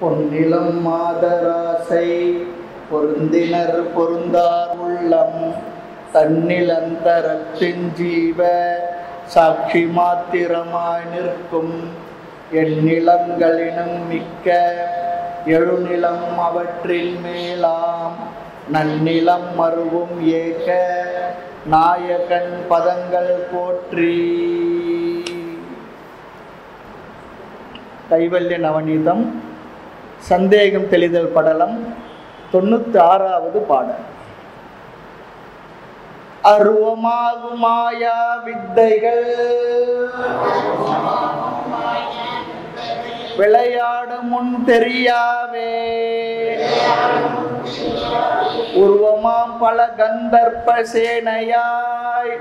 பொன்னிலம் மாதராசை பொருந்தினர் பொருந்தார் உள்ளம் தன்னிலந்தரத்தின் ஜீவ சாட்சி மாத்திரமாய் நிற்கும் எந்நிலங்களினும் மிக்க எழுநிலம் அவற்றின் மேலாம் நன்னிலம் மருவும் ஏக நாயகன் பதங்கள் போற்றி கைவல்ய நவநீதம் சந்தேகம் தெளிதல் படலம் தொண்ணூத்தி ஆறாவது பாடல் அருவமாகும் மாயா வித்தைகள் விளையாடு முன் தெரியாவே உருவமாம் பல கந்தர்ப்ப சேனையாய்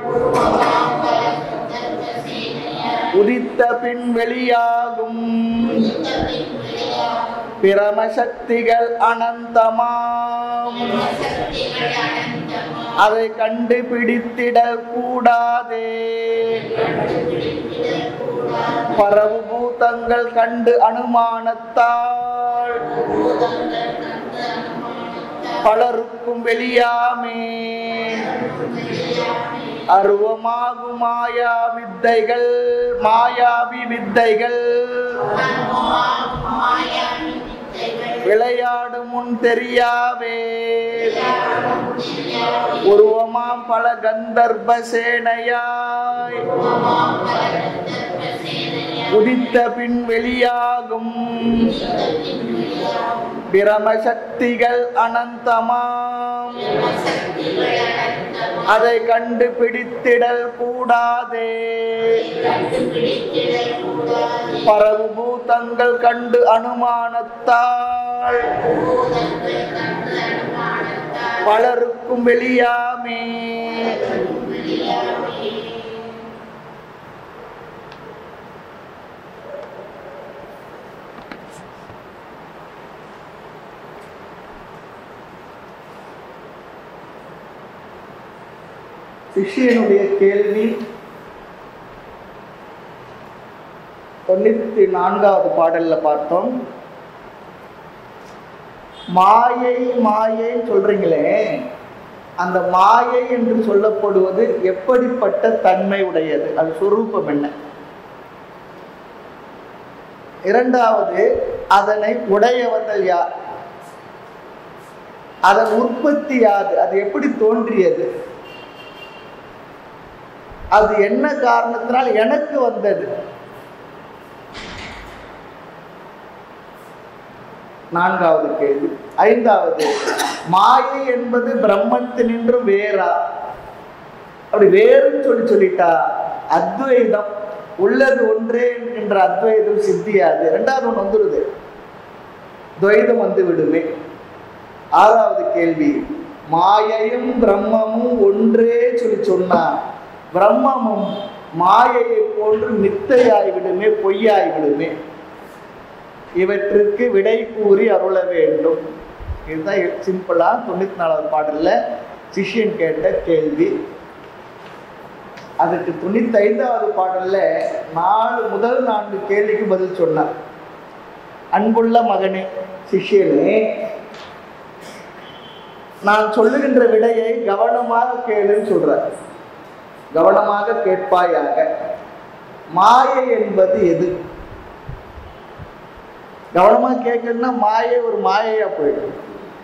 உதித்த பின் வெளியாகும் பிரமசக்திகள் அனந்தமாம் அதை கண்டுபிடித்திடல் கூடாதே பரவு பூதங்கள் கண்டு அனுமானத்தால் பலருக்கும் வெளியாமே அருவமாகும் மாயா வித்தைகள் மாயாவி வித்தைகள் விளையாடு முன் தெரியாவே உருவமாம் பல கந்தர்ப்ப சேனையாய் உதித்த பின் வெளியாகும் பிரமசக்திகள் அனந்தமாம் அதை கண்டுபிடித்திடல் கூடாதே பரவு பூதங்கள் கண்டு அனுமானத்தால் பலருக்கும் வெளியாமே சிஷியனுடைய கேள்வி தொண்ணூத்தி நான்காவது பாடல்ல பார்த்தோம் மாயை மாயைன்னு சொல்றீங்களே அந்த மாயை என்று சொல்லப்படுவது எப்படிப்பட்ட தன்மை உடையது அது சுரூபம் என்ன இரண்டாவது அதனை உடையவர்கள் யார் அதன் உற்பத்தி யாது அது எப்படி தோன்றியது அது என்ன காரணத்தினால் எனக்கு வந்தது நான்காவது கேள்வி ஐந்தாவது மாயை என்பது பிரம்மத்தினின்று வேறா அப்படி வேறுன்னு சொல்லி சொல்லிட்டா அத்வைதம் உள்ளது ஒன்றே என்கின்ற அத்வைதம் சித்தியாது ரெண்டாவது ஒன்று வந்துடுது துவைதம் வந்து விடுமே ஆறாவது கேள்வி மாயையும் பிரம்மமும் ஒன்றே சொல்லி சொன்னா பிரம்மமும் மாயையை போன்று மித்தையாய் விடுமே பொய்யாய் விடுமே இவற்றிற்கு விடை கூறி அருள வேண்டும் இதுதான் சிம்பிளா தொண்ணூத்தி நாலாவது பாடல்ல சிஷ்யன் கேட்ட கேள்வி அதுக்கு தொண்ணூத்தி ஐந்தாவது பாடல்ல நாலு முதல் நான்கு கேள்விக்கு பதில் சொன்னார் அன்புள்ள மகனே சிஷ்யனே நான் சொல்லுகின்ற விடையை கவனமாக கேளுன்னு சொல்றார் கவனமாக கேட்பாயாக மாயை என்பது எது கவனமா கேட்கணும்னா மாயை ஒரு மாயையா போயிடும்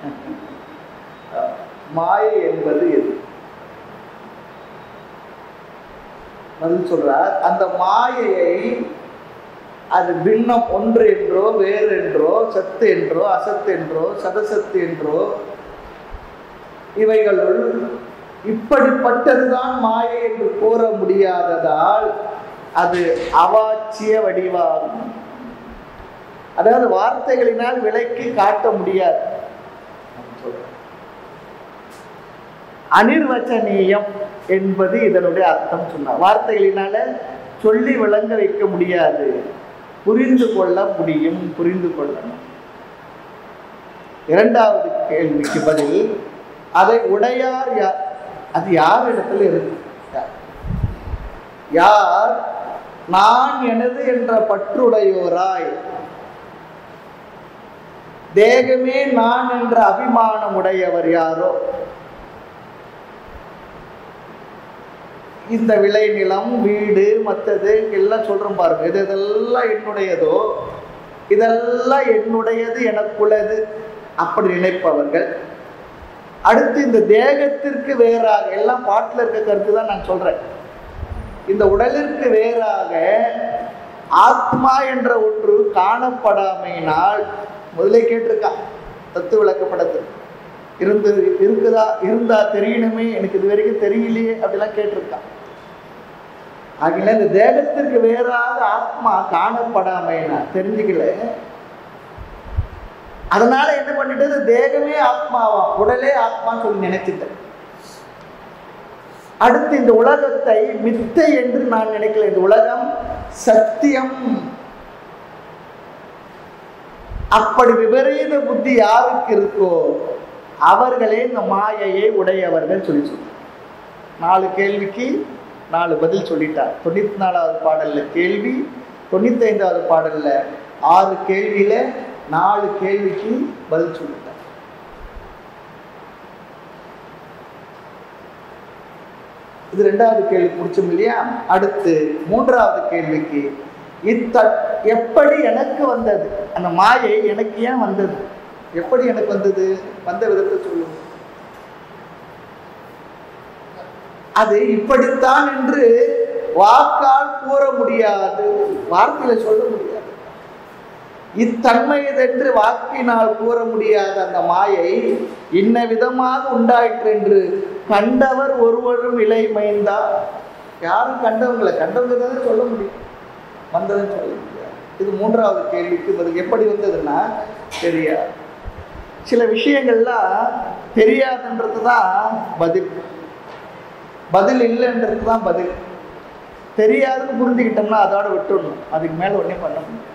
மாயை என்பது எது பதில் சொல்றார் அந்த மாயையை அது பின்னம் ஒன்று என்றோ வேறு என்றோ சத்து என்றோ அசத்து என்றோ சதசத்து என்றோ இவைகளுள் இப்படிப்பட்டதுதான் மாயை என்று கூற முடியாததால் அது அவாச்சிய வடிவாகும் அதாவது வார்த்தைகளினால் விலைக்கு காட்ட முடியாது அனிர்வச்சனீயம் என்பது இதனுடைய அர்த்தம் சொன்னார் வார்த்தைகளினால சொல்லி விளங்க வைக்க முடியாது புரிந்து கொள்ள முடியும் புரிந்து கொள்ளணும் இரண்டாவது கேள்விக்கு பதில் அதை உடையார் யார் அது யார் இடத்துல இருக்கு யார்? யார் நான் எனது என்ற பற்றுடையோராய் தேகமே நான் என்ற அபிமானம் உடையவர் யாரோ இந்த விளைநிலம் வீடு மற்றது எல்லாம் சொல்றோம் பாருங்க இது இதெல்லாம் என்னுடையதோ இதெல்லாம் என்னுடையது எனக்குள்ளது அப்படி நினைப்பவர்கள் அடுத்து இந்த தேகத்திற்கு வேறாக எல்லாம் பாட்டில் இருக்க கருத்து தான் நான் சொல்றேன் இந்த உடலிற்கு வேறாக ஆத்மா என்ற ஒன்று காணப்படாமையினால் முதலே கேட்டிருக்கான் தத்து விளக்கப்படத்து இருந்து இருக்குதா இருந்தா தெரியணுமே எனக்கு இது வரைக்கும் தெரியலையே அப்படிலாம் கேட்டிருக்கான் ஆகில இந்த தேகத்திற்கு வேறாக ஆத்மா காணப்படாமைனா தெரிஞ்சுக்கல அதனால என்ன பண்ணிட்டது தேகமே ஆத்மாவா உடலே ஆத்மான்னு சொல்லி நினைச்சிட்டேன் அடுத்து இந்த உலகத்தை மித்தை என்று நான் நினைக்கல இந்த உலகம் சத்தியம் அப்படி விபரீத புத்தி யாருக்கு இருக்கோ அவர்களே இந்த மாயையை உடையவர்கள் சொல்லி சொல்றார் நாலு கேள்விக்கு நாலு பதில் சொல்லிட்டார் தொண்ணூத்தி நாலாவது பாடல்ல கேள்வி தொண்ணூத்தி ஐந்தாவது பாடல்ல ஆறு கேள்வியில நாலு கேள்விக்கு பதில் சொல்லிட்டார் இது ரெண்டாவது கேள்வி முடிச்சோம் இல்லையா அடுத்து மூன்றாவது கேள்விக்கு இத்த எப்படி எனக்கு வந்தது அந்த மாயை எனக்கு ஏன் வந்தது எப்படி எனக்கு வந்தது வந்த விதத்தை சொல்லுங்க அது இப்படித்தான் என்று வாக்கால் கூற முடியாது வார்த்தையில சொல்ல முடியாது இத்தன்மையதென்று வாக்கினால் கூற முடியாத அந்த மாயை இன்ன விதமாக உண்டாயிற்று என்று கண்டவர் ஒருவரும் இலை மைந்தா யாரும் கண்டவங்களை கண்டவங்க தானே சொல்ல முடியும் வந்ததுன்னு சொல்ல முடியாது இது மூன்றாவது கேள்விக்கு பதில் எப்படி வந்ததுன்னா தெரியாது சில விஷயங்கள்லாம் தெரியாதுன்றது தான் பதில் பதில் இல்லைன்றது தான் பதில் தெரியாதுன்னு புரிஞ்சுக்கிட்டோம்னா அதோட விட்டுடணும் அதுக்கு மேலே ஒன்றே பண்ண முடியும்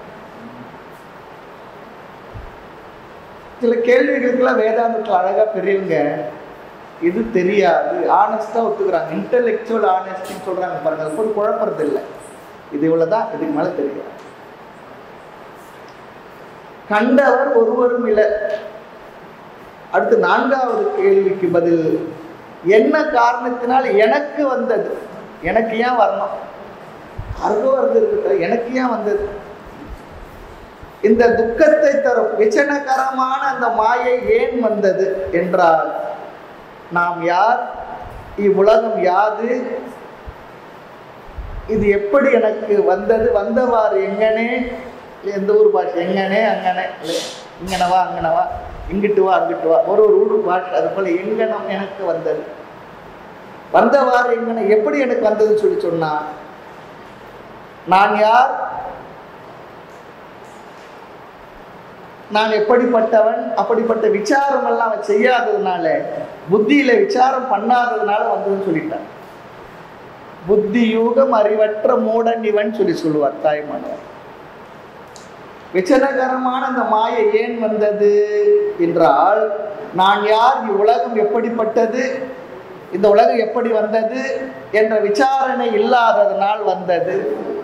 சில கேள்விகளுக்கெல்லாம் வேதாந்தத்தில் அழகாக பெரியவங்க இது தெரியாது ஆனஸ்டாக ஒத்துக்கிறாங்க இன்டலெக்சுவல் ஆனஸ்டின்னு சொல்கிறாங்க பாருங்க அது போட்டு குழப்பறது இல்லை இது இவ்வளோதான் இதுக்கு மேலே தெரியாது கண்டவர் ஒருவரும் இல்லை அடுத்து நான்காவது கேள்விக்கு பதில் என்ன காரணத்தினால் எனக்கு வந்தது எனக்கு ஏன் வரணும் அருகோ வருது இருக்கட்டும் எனக்கு ஏன் வந்தது இந்த துக்கத்தை தரும் விசனகரமான அந்த மாயை ஏன் வந்தது என்றால் நாம் யார் இவ்வுலகம் யாது இது எப்படி எனக்கு வந்தது வந்தவாறு எங்கனே எந்த ஊர் பாஷை எங்கனே அங்கனே இல்லை இங்கனவா அங்கனவா இங்கிட்டு வா அங்கிட்டு வா ஒரு ஒரு ஊர் பாஷை அது போல எங்கனம் எனக்கு வந்தது வந்தவாறு எங்கன எப்படி எனக்கு வந்ததுன்னு சொல்லி சொன்னா நான் யார் நான் எப்படிப்பட்டவன் அப்படிப்பட்ட விசாரம் எல்லாம் அவன் செய்யாததுனால புத்தியில விசாரம் பண்ணாததுனால வந்ததுன்னு சொல்லிட்டான் புத்தி யூகம் அறிவற்ற மூடன் இவன் சொல்லி சொல்லுவார் தாய்மானவர் விசனகரமான அந்த மாயை ஏன் வந்தது என்றால் நான் யார் இவ்வுலகம் எப்படிப்பட்டது இந்த உலகம் எப்படி வந்தது என்ற விசாரணை இல்லாததனால் வந்தது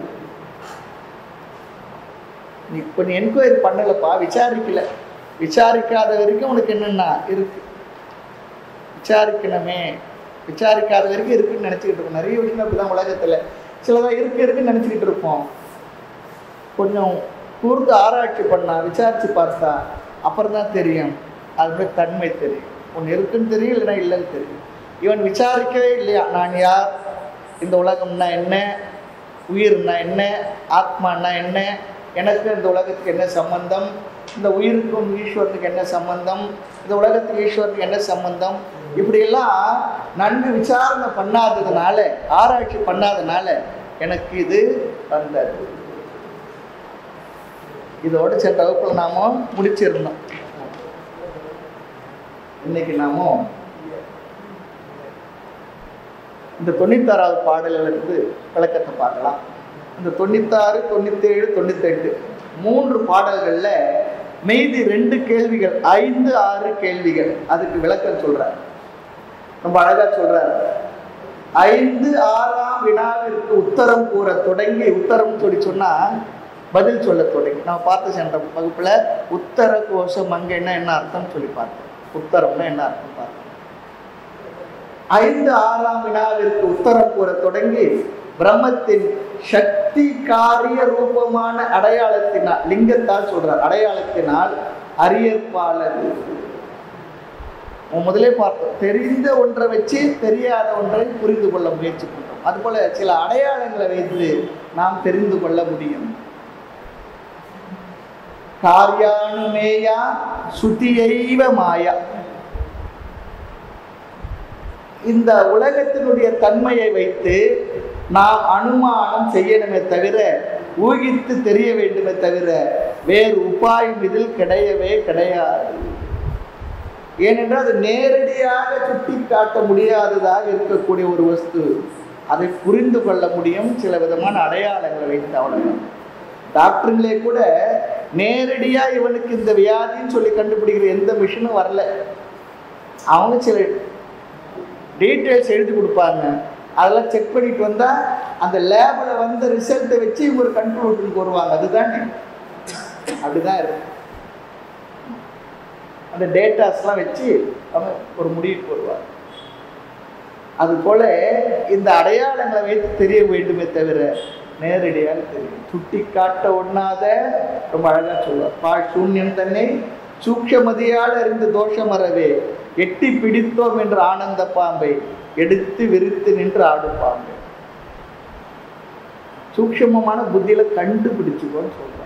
நீ இப்போ நீ என்கொயரி பண்ணலப்பா விசாரிக்கல விசாரிக்காத வரைக்கும் உனக்கு என்னென்னா இருக்கு விசாரிக்கணுமே விசாரிக்காத வரைக்கும் இருக்குன்னு நினச்சிக்கிட்டு இருக்கோம் நிறைய விஷயம் அப்படிதான் உலகத்தில் சிலதான் இருக்கு இருக்குன்னு நினச்சிக்கிட்டு இருப்போம் கொஞ்சம் கூர்ந்து ஆராய்ச்சி பண்ணா விசாரிச்சு பார்த்தா அப்புறம் தான் தெரியும் அது தன்மை தெரியும் ஒன்று இருக்குன்னு தெரியும் இல்லைன்னா இல்லைன்னு தெரியும் இவன் விசாரிக்கவே இல்லையா நான் யார் இந்த உலகம்னா என்ன உயிர்னா என்ன ஆத்மானா என்ன எனக்கு இந்த உலகத்துக்கு என்ன சம்பந்தம் இந்த உயிருக்கும் ஈஸ்வரனுக்கு என்ன சம்பந்தம் இந்த உலகத்துக்கு ஈஸ்வரனுக்கு என்ன சம்பந்தம் இப்படியெல்லாம் நன்கு விசாரணை பண்ணாததுனால ஆராய்ச்சி பண்ணாதனால எனக்கு இது வந்தது இதோட சென்ற வகுப்பில் நாம முடிச்சிருந்தோம் இன்னைக்கு நாம இந்த தொண்ணூத்தாறாவது பாடலில் இருந்து விளக்கத்தை பார்க்கலாம் இந்த தொண்ணூத்தாறு தொண்ணூத்தேழு தொண்ணூத்தெட்டு மூன்று பாடல்களில் மீதி ரெண்டு கேள்விகள் ஐந்து ஆறு கேள்விகள் அதுக்கு விளக்கம் சொல்றார் ரொம்ப அழகா சொல்றார் ஐந்து ஆறாம் வினாவிற்கு உத்தரம் கூற தொடங்கி உத்தரம் சொல்லி சொன்னா பதில் சொல்ல தொடங்கி நம்ம பார்த்து சென்ற வகுப்புல உத்தர கோஷம் அங்கன்னா என்ன அர்த்தம் சொல்லி பார்த்தோம் உத்தரம்னா என்ன அர்த்தம் பார்த்தோம் ஐந்து ஆறாம் வினாவிற்கு உத்தரம் கூற தொடங்கி பிரம்மத்தின் சக்தி காரிய ரூபமான அடையாளத்தினால் லிங்கத்தால் சொல்றார் அடையாளத்தினால் அறியற்பாளர் முதலே பார்த்தோம் தெரிந்த ஒன்றை வச்சு தெரியாத ஒன்றை புரிந்து கொள்ள முயற்சி பண்றோம் அதுபோல சில அடையாளங்களை வைத்து நாம் தெரிந்து கொள்ள முடியும் காரியானுமேயா சுதியைவ மாயா இந்த உலகத்தினுடைய தன்மையை வைத்து நாம் அனுமானம் செய்யணுமே தவிர ஊகித்து தெரிய வேண்டுமே தவிர வேறு உபாயம் இதில் கிடையவே கிடையாது ஏனென்றால் அது நேரடியாக சுட்டி காட்ட முடியாததாக இருக்கக்கூடிய ஒரு வஸ்து அதை புரிந்து கொள்ள முடியும் சில விதமான அடையாளங்களை வைத்து அவ்வளவுதான் டாக்டருங்களே கூட நேரடியாக இவனுக்கு இந்த வியாதின்னு சொல்லி கண்டுபிடிக்கிற எந்த மிஷினும் வரல அவங்க சில டீட்டெயில்ஸ் எழுதி கொடுப்பாங்க அதெல்லாம் செக் பண்ணிட்டு வந்தால் அந்த லேபில் வந்த ரிசல்ட்டை வச்சு இவங்க ஒரு கண்ட்ரோலுக்கு வருவாங்க அதுதானே அப்படிதான் இருக்கும் அந்த டேட்டாஸ்லாம் வச்சு அவங்க ஒரு முடிவுக்கு வருவாங்க அது போல இந்த அடையாளங்களை வைத்து தெரிய வேண்டுமே தவிர நேரடியாக தெரியும் சுட்டி காட்ட ஒண்ணாத ரொம்ப அழகா சொல்லுவார் பாழ் சூன்யம் தன்னை சூக்ஷமதியால் அறிந்த தோஷம் அறவே எட்டி பிடித்தோம் என்ற ஆனந்த பாம்பை எடுத்து விரித்து நின்று ஆடும் பாம்பை சூக்ஷமமான புத்தியில கண்டுபிடிச்சுக்கோன்னு சொல்றார்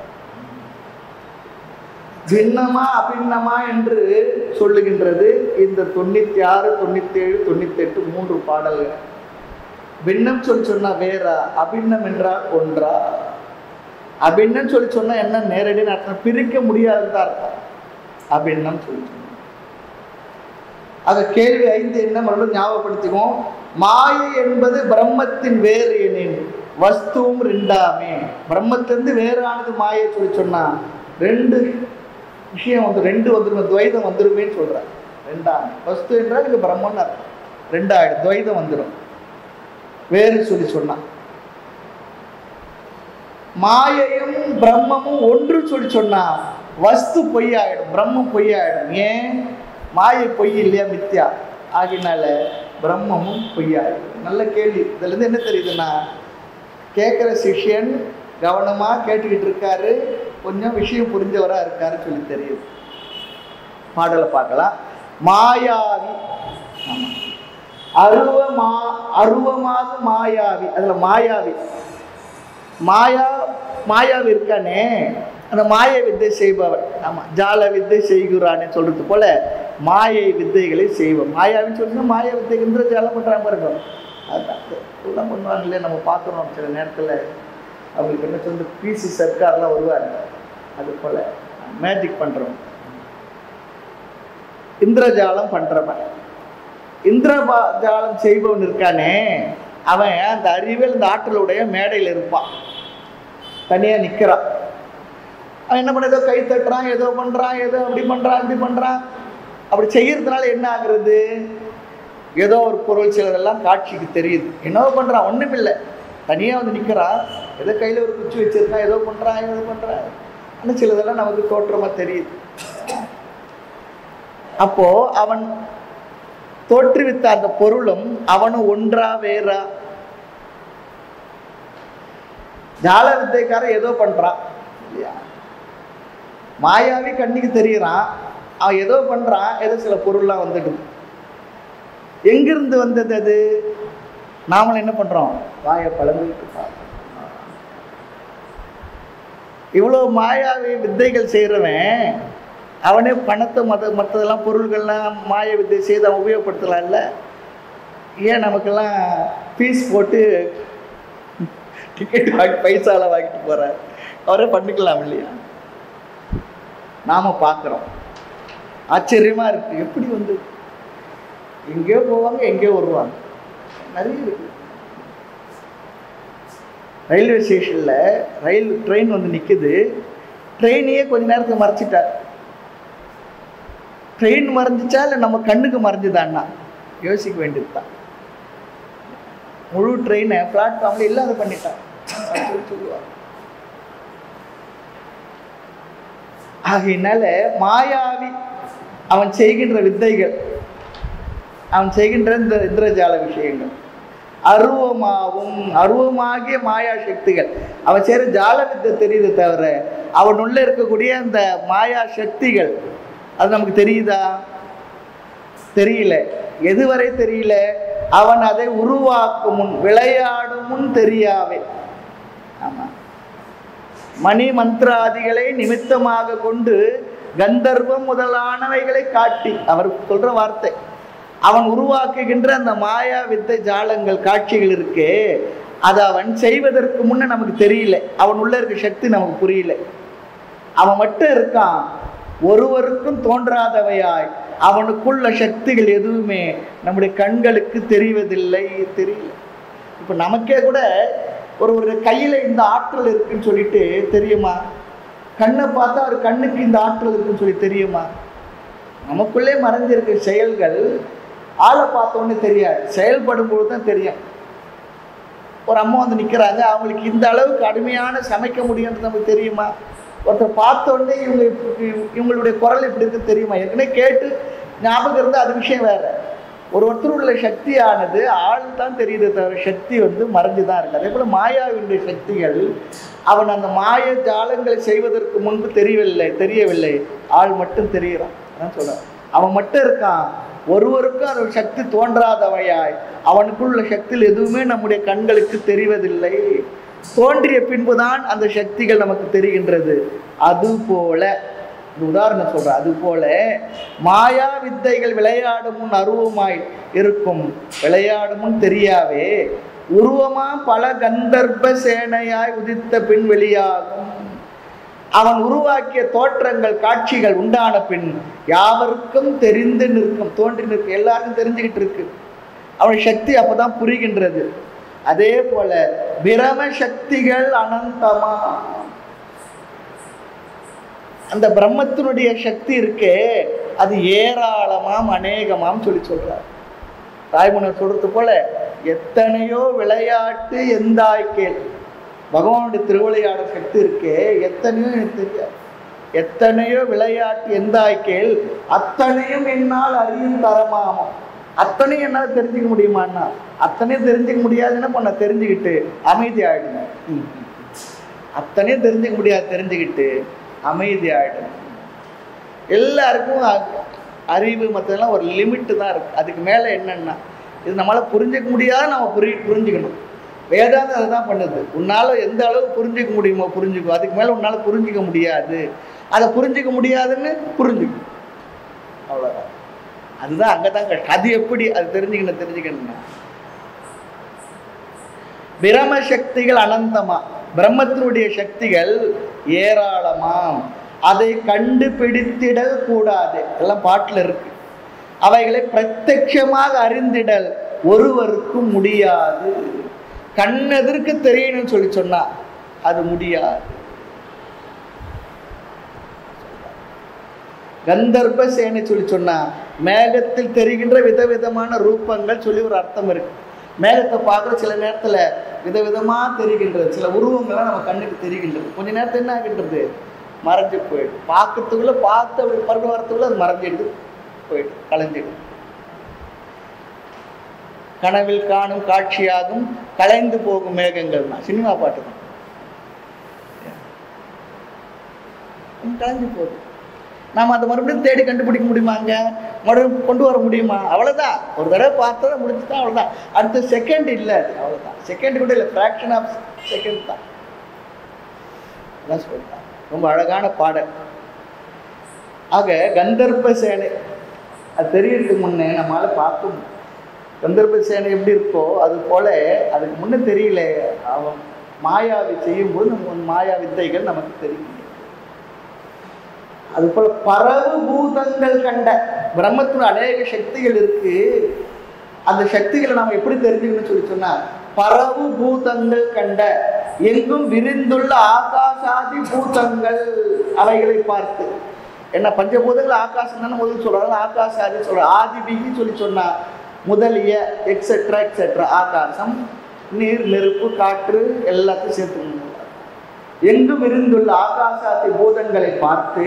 பின்னமா அபின்னமா என்று சொல்லுகின்றது இந்த தொண்ணூத்தி ஆறு தொண்ணூத்தி ஏழு தொண்ணூத்தி எட்டு மூன்று பாடல்கள் பின்னம் சொல்லி சொன்னா வேறா அபின்னம் என்றால் ஒன்றா அபின்னம் சொல்லி சொன்னா என்ன நேரடின்னு அர்த்தம் பிரிக்க முடியாதுதான் அர்த்தம் அபின்னம் சொல்லி சொன்னா அத கேள்வி ஐந்து என்ன மறுபடியும் ஞாபகப்படுத்திக்குவோம் மாயை என்பது பிரம்மத்தின் வேறு எனின் வஸ்துவும் ரெண்டாமே பிரம்மத்திலிருந்து வேறானது மாயை சொல்லி சொன்னா ரெண்டு விஷயம் வந்து ரெண்டு வந்துருமே துவைதம் வந்துருமேன்னு சொல்றார் ரெண்டாம் வஸ்து என்றால் இது பிரம்மன்னு அர்த்தம் ரெண்டாயிடும் துவைதம் வந்துடும் வேறு சொல்லி சொன்னான் மாயையும் பிரம்மமும் ஒன்று சொல்லி சொன்னா வஸ்து பொய்யாயிடும் பிரம்மம் பொய்யாயிடும் ஏன் மாயை பொய் இல்லையா மித்யா ஆகினால பிரம்மமும் பொய்யாயிடும் நல்ல கேள்வி இதுல இருந்து என்ன தெரியுதுன்னா கேட்குற சிஷ்யன் கவனமா கேட்டுக்கிட்டு இருக்காரு கொஞ்சம் விஷயம் புரிஞ்சவரா இருக்காரு சொல்லி தெரியுது பாடலை பார்க்கலாம் மாயாவி ஆமா. அருவ மா அருவமாது மாயாவி அதுல மாயாவி மாயா மாயாவி இருக்கானே அந்த மாய வித்தை செய்பவர் ஆமா ஜால வித்தை செய்கிறான்னு சொல்றது போல மாயை வித்தைகளை செய்வோம் மாயாவின்னு சொல்லுங்க மாய வித்தை இந்திர ஜாலம் பண்றாங்க பாருங்க அதுதான் எல்லாம் பண்ணுவாங்களே நம்ம பார்க்குறோம் சில நேரத்தில் அவங்களுக்கு என்ன சொல்லி பிசி சர்க்கார்லாம் வருவார் அது போல மேஜிக் பண்றோம் இந்திரஜாலம் பண்றவன் இந்திரஜாலம் செய்பவன் இருக்கானே அவன் அந்த அறிவியல் இந்த ஆற்றலுடைய மேடையில் இருப்பான் தனியா நிக்கிறான் அவன் என்ன பண்ண ஏதோ கை தட்டுறான் ஏதோ பண்றான் ஏதோ அப்படி பண்றான் இப்படி பண்றான் அப்படி செய்யறதுனால என்ன ஆகுறது ஏதோ ஒரு பொருள் சிலதெல்லாம் காட்சிக்கு தெரியுது என்னவோ பண்றான் ஒண்ணும் இல்லை தனியா வந்து நிக்கிறான் ஏதோ கையில ஒரு குச்சி வச்சிருக்கான் ஏதோ பண்றான் ஏதோ பண்றான் ஆனால் சிலதெல்லாம் நமக்கு தோற்றமா தெரியுது அப்போ அவன் தோற்றுவித்த அந்த பொருளும் அவனும் ஒன்றா வேறா ஜால வித்தைக்காரன் ஏதோ பண்றான் இல்லையா மாயாவி கண்ணுக்கு தெரியறான் அவன் ஏதோ பண்றான் ஏதோ சில பொருள்லாம் வந்துடுது எங்கிருந்து வந்தது அது நாமளும் என்ன பண்றோம் வாயை பழந்துட்டு பார்க்கறோம். இவ்வளோ மாயாவி வித்தைகள் செய்கிறவன் அவனே பணத்தை மற்ற மற்றதெல்லாம் பொருள்கள்லாம் மாய வித்தை செய்து அவன் உபயோகப்படுத்தலாம்ல ஏன் நமக்கெல்லாம் ஃபீஸ் போட்டு டிக்கெட் வாங்கி பைசால வாங்கிட்டு போகிறார் அவரே பண்ணிக்கலாம் இல்லையா நாம் பார்க்குறோம் ஆச்சரியமாக இருக்கு எப்படி வந்து எங்கேயோ போவாங்க எங்கேயோ வருவாங்க நிறைய இருக்கு ரயில்வே ஸ்டேஷனில் ரயில் ட்ரெயின் வந்து நிற்குது ட்ரெயினையே கொஞ்ச நேரத்துக்கு மறைச்சிட்டார் ட்ரெயின் மறைஞ்சிச்சா இல்லை நம்ம கண்ணுக்கு மறைஞ்சுதான்னா யோசிக்க வேண்டியது தான் முழு ட்ரெயினை பிளாட்ஃபார்மில் இல்லாத பண்ணிட்டான் அப்படின்னு சொல்லி சொல்லுவாங்க ஆகையினால மாயாவி அவன் செய்கின்ற வித்தைகள் அவன் செய்கின்ற இந்த இந்திரஜால விஷயங்கள் அருவமாவும் அருவமாகிய மாயா சக்திகள் அவன் செய்கிற ஜால வித்தை தெரியுது தவிர அவனுள்ள இருக்கக்கூடிய அந்த மாயா சக்திகள் அது நமக்கு தெரியுதா தெரியல எதுவரை தெரியல அவன் அதை உருவாக்கும் முன் விளையாடும் முன் தெரியாவே ஆமா மணி மந்திராதிகளை நிமித்தமாக கொண்டு கந்தர்வம் முதலானவைகளை காட்டி அவர் சொல்ற வார்த்தை அவன் உருவாக்குகின்ற அந்த மாயா வித்தை ஜாலங்கள் காட்சிகள் இருக்கே அதை அவன் செய்வதற்கு முன்ன நமக்கு தெரியல அவன் உள்ள இருக்க சக்தி நமக்கு புரியல அவன் மட்டும் இருக்கான் ஒருவருக்கும் தோன்றாதவையாய் அவனுக்குள்ள சக்திகள் எதுவுமே நம்முடைய கண்களுக்கு தெரிவதில்லை தெரியல இப்போ நமக்கே கூட ஒரு ஒரு கையில் இந்த ஆற்றல் இருக்குன்னு சொல்லிட்டு தெரியுமா கண்ணை பார்த்தா ஒரு கண்ணுக்கு இந்த ஆற்றல் இருக்குன்னு சொல்லி தெரியுமா நமக்குள்ளே மறைஞ்சிருக்க செயல்கள் ஆளை பார்த்தோன்னே தெரியாது செயல்படும் பொழுது தான் தெரியும் ஒரு அம்மா வந்து நிற்கிறாங்க அவங்களுக்கு இந்த அளவுக்கு அருமையான சமைக்க முடியும்ன்றது நமக்கு தெரியுமா ஒருத்தர் பார்த்த உடனே இவங்க இப்படி இவங்களுடைய குரல் இப்படி இருக்கு தெரியுமா ஏற்கனவே கேட்டு ஞாபகம் இருந்தால் அது விஷயம் வேற ஒரு ஒருத்தர் உள்ள சக்தியானது ஆள் தான் தெரியுது தவிர சக்தி வந்து மறைஞ்சு தான் இருக்கு அதே போல் மாயாவினுடைய சக்திகள் அவன் அந்த மாய ஜாலங்களை செய்வதற்கு முன்பு தெரியவில்லை தெரியவில்லை ஆள் மட்டும் தெரிகிறான் அதான் சொல்றான் அவன் மட்டும் இருக்கான் ஒருவருக்கும் அந்த சக்தி தோன்றாதவையாய் அவனுக்குள்ள சக்தியில் எதுவுமே நம்முடைய கண்களுக்கு தெரிவதில்லை தோன்றிய பின்புதான் அந்த சக்திகள் நமக்கு தெரிகின்றது அதுபோல இந்த உதாரணம் சொல்றேன் அது போல மாயா வித்தைகள் விளையாடும் முன் அருவமாய் இருக்கும் விளையாடும் முன் தெரியாவே உருவமா பல கந்தர்ப்ப சேனையாய் உதித்த பின் வெளியாகும் அவன் உருவாக்கிய தோற்றங்கள் காட்சிகள் உண்டான பின் யாவருக்கும் தெரிந்து நிற்கும் தோன்றி நிற்கும் எல்லாருக்கும் தெரிஞ்சுக்கிட்டு இருக்கு அவன் சக்தி அப்பதான் புரிகின்றது அதே போல பிரம சக்திகள் அனந்தமா அந்த பிரம்மத்தினுடைய சக்தி இருக்கே அது ஏராளமாம் அநேகமாம் சொல்லி சொல்றார் தாய்மனர் சொல்றது போல எத்தனையோ விளையாட்டு எந்தாய் கேள் பகவானுடைய திருவிளையாடல் சக்தி இருக்கே எத்தனையோ எனக்கு தெரியாது எத்தனையோ விளையாட்டு எந்தாய் கேள் அத்தனையும் என்னால் அறியும் தரமாமம் அத்தனையும் என்னால் தெரிஞ்சுக்க முடியுமான்னா அத்தனையும் தெரிஞ்சுக்க முடியாதுன்னு பண்ண தெரிஞ்சுக்கிட்டு அமைதி ஆயிடுங்க ம். அத்தனையும் தெரிஞ்சுக்க முடியாது தெரிஞ்சுக்கிட்டு அமைதி ஆயிடும் எல்லாருக்கும் அ- அறிவு மற்றதெல்லாம் ஒரு லிமிட்டு தான் இருக்கு அதுக்கு மேலே என்னன்னா இது நம்மளால் புரிஞ்சுக்க முடியாத நம்ம புரி புரிஞ்சுக்கணும் வேதாந்தம் அதை தான் பண்ணுது உன்னால் எந்த அளவு புரிஞ்சுக்க முடியுமோ புரிஞ்சுக்கோ அதுக்கு மேலே உன்னால் புரிஞ்சுக்க முடியாது அதை புரிஞ்சுக்க முடியாதுன்னு புரிஞ்சுக்கும் அவ்வளோதான் அதுதான் அங்கே தான் கஷ்டம் அது எப்படி அது தெரிஞ்சுக்கணும் தெரிஞ்சுக்கணும்னா பிரம சக்திகள் அனந்தமா பிரம்மத்தினுடைய சக்திகள் ஏராளமாம் அதை கண்டுபிடித்திடல் கூடாது எல்லாம் பாட்டில் இருக்கு அவைகளை பிரத்யட்சமாக அறிந்திடல் ஒருவருக்கும் முடியாது கண்ணெதிர்க்கு தெரியணும்னு சொல்லி சொன்னா அது முடியாது கந்தர்ப்ப சேனை சொல்லி சொன்னா மேகத்தில் தெரிகின்ற விதவிதமான ரூபங்கள் சொல்லி ஒரு அர்த்தம் இருக்கு மேகத்தை பார்க்குற சில நேரத்துல விதவிதமா தெரிகின்றது சில உருவங்கள்லாம் நம்ம கண்ணுக்கு தெரிகின்றது கொஞ்ச நேரத்துல என்ன ஆகின்றது மறைஞ்சு போயிடும் பார்க்கறதுக்குள்ள பார்த்து அப்படி பருவ வரத்துக்குள்ள அது மறைஞ்சிடுது போயிடும் கலைஞ்சிடும் கனவில் காணும் காட்சியாகும் கலைந்து போகும் மேகங்கள் தான் சினிமா பாட்டு தான் கலைஞ்சு போகுது நாம் அதை மறுபடியும் தேடி கண்டுபிடிக்க முடியுமாங்க மறுபடியும் கொண்டு வர முடியுமா அவ்வளோதான் ஒரு தடவை பார்த்தா முடிச்சுட்டா அவ்வளோதான் அடுத்த செகண்ட் இல்லை அது அவ்வளோதான் செகண்ட் கூட இல்லை ஃப்ராக்ஷன் ஆஃப் செகண்ட் தான் அதான் சொல்லிட்டான் ரொம்ப அழகான பாடல் ஆக கந்தர்ப்ப சேனை அது தெரியறதுக்கு முன்னே நம்மளால பார்க்க முடியும். கந்தர்ப்ப சேனை எப்படி இருக்கோ அது போல அதுக்கு முன்னே தெரியல அவன் மாயாவை செய்யும்போது நம்ம மாயா வித்தைகள் நமக்கு தெரியும் அது போல பரவு பூதங்கள் கண்ட பிரம்மத்தின் அநேக சக்திகள் இருக்கு அந்த சக்திகளை நாம எப்படி தெரிஞ்சுக்கணும்னு சொல்லி சொன்னா பரவு பூதங்கள் கண்ட எங்கும் விரிந்துள்ள ஆகாசாதி பூதங்கள் அவைகளை பார்த்து என்ன பஞ்சபூதங்கள் ஆகாசம் தானே முதல் சொல்றாங்க ஆகாசாதி சொல்ற ஆதிபிகி சொல்லி சொன்னா முதலிய எக்ஸெட்ரா எக்ஸெட்ரா ஆகாசம் நீர் நெருப்பு காற்று எல்லாத்தையும் சேர்த்து எங்கும் இருந்துள்ள ஆகாசாதி பூதங்களை பார்த்து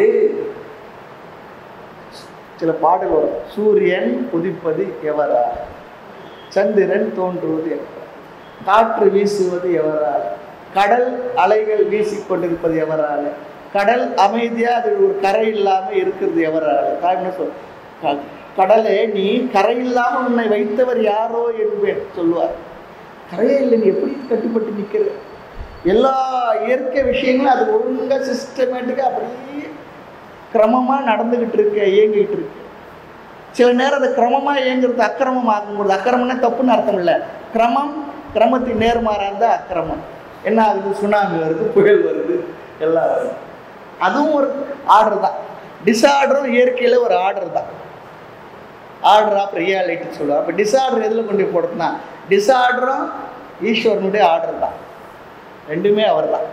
சில பாடல் வரும் சூரியன் உதிப்பது எவரால் சந்திரன் தோன்றுவது எவரால் காற்று வீசுவது எவரால் கடல் அலைகள் வீசிக்கொண்டிருப்பது எவரால் கடல் அமைதியா அது ஒரு கரை இல்லாம இருக்கிறது எவரால் நான் என்ன சொல் க- கடலே நீ கரை இல்லாம உன்னை வைத்தவர் யாரோ என்பேன் சொல்லுவார் கரையே இல்லை நீ எப்படி கட்டுப்பட்டு நிற்கிற எல்லா இயற்கை விஷயங்களும் அது ஒழுங்கா சிஸ்டமேட்டிக்காக அப்படியே கிரமமாக நடந்துக்கிட்டு இருக்கு இயங்கிட்டு இருக்கு சில நேரம் அது கிரமமாக இயங்குறது அக்கிரமம் ஆகும்போது அக்கிரமம்னா தப்புன்னு அர்த்தம் இல்லை கிரமம் கிரமத்தின் நேர்மாறாக இருந்தால் அக்கிரமம் என்ன ஆகுது சுனாமி வருது புயல் வருது எல்லாம் வருது அதுவும் ஒரு ஆர்டர் தான் டிஸார்டரும் இயற்கையில் ஒரு ஆர்டர் தான் ஆர்டர் ஆஃப் ரியாலிட்டி சொல்லுவாங்க அப்போ டிஸார்டர் எதில் கொண்டு போய் போடுறதுனா டிஸார்டரும் ஈஸ்வரனுடைய ஆர்டர் தான் ரெண்டுமே அவர் தான்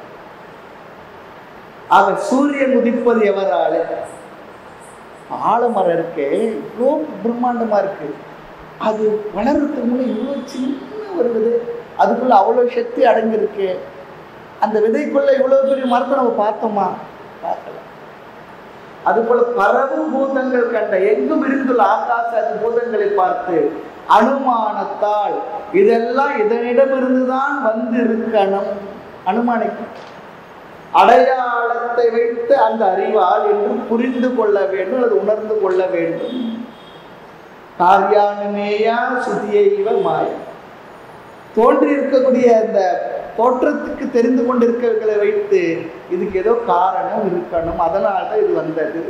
ஆக சூரியன் உதிப்பது எவரால் ஆலமரம் இருக்கே இவ்வளோ பிரம்மாண்டமா இருக்கு அது வளர்றதுக்கு முன்னே இவ்வளோ சின்ன ஒரு விதை அதுக்குள்ள அவ்வளோ சக்தி அடங்கியிருக்கு அந்த விதைக்குள்ள இவ்வளோ பெரிய மரத்தை நம்ம பார்த்தோமா பார்க்கல அதுபோல பரவும் பூதங்கள் கண்ட எங்கும் இருந்துள்ள ஆகாச பூதங்களை பார்த்து அனுமானத்தால் இதெல்லாம் இதனிடமிருந்துதான் வந்து இருக்கணும் அனுமானிக்கும் அடையாளத்தை வைத்து அந்த அறிவால் என்று புரிந்து கொள்ள வேண்டும் அல்லது உணர்ந்து கொள்ள வேண்டும் காரியானுமேயா சுதியைவ மாயா தோன்றி இருக்கக்கூடிய அந்த தோற்றத்துக்கு தெரிந்து கொண்டிருக்கிறவர்களை வைத்து இதுக்கு ஏதோ காரணம் இருக்கணும் அதனால தான் இது வந்தது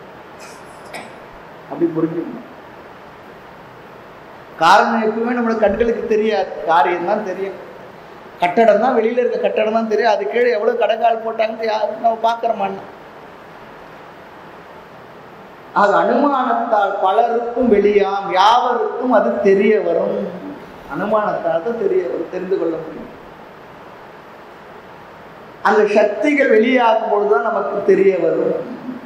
அப்படி புரிஞ்சுக்கணும் காரணம் எப்பவுமே நம்மளுக்கு கண்களுக்கு தெரியாது காரியம் தான் தெரியும் கட்டடம் தான் வெளியில இருக்க கட்டடம் தான் தெரியும் அது கீழே எவ்வளவு கடைக்கால் போட்டாங்கன்னு யாரும் நம்ம பார்க்குறோமான்னு அது அனுமானத்தால் பலருக்கும் வெளியாம் யாவருக்கும் அது தெரிய வரும் அனுமானத்தால் தான் தெரிய வரும் தெரிந்து கொள்ள முடியும் அந்த சக்திகள் வெளியாகும் பொழுதுதான் நமக்கு தெரிய வரும்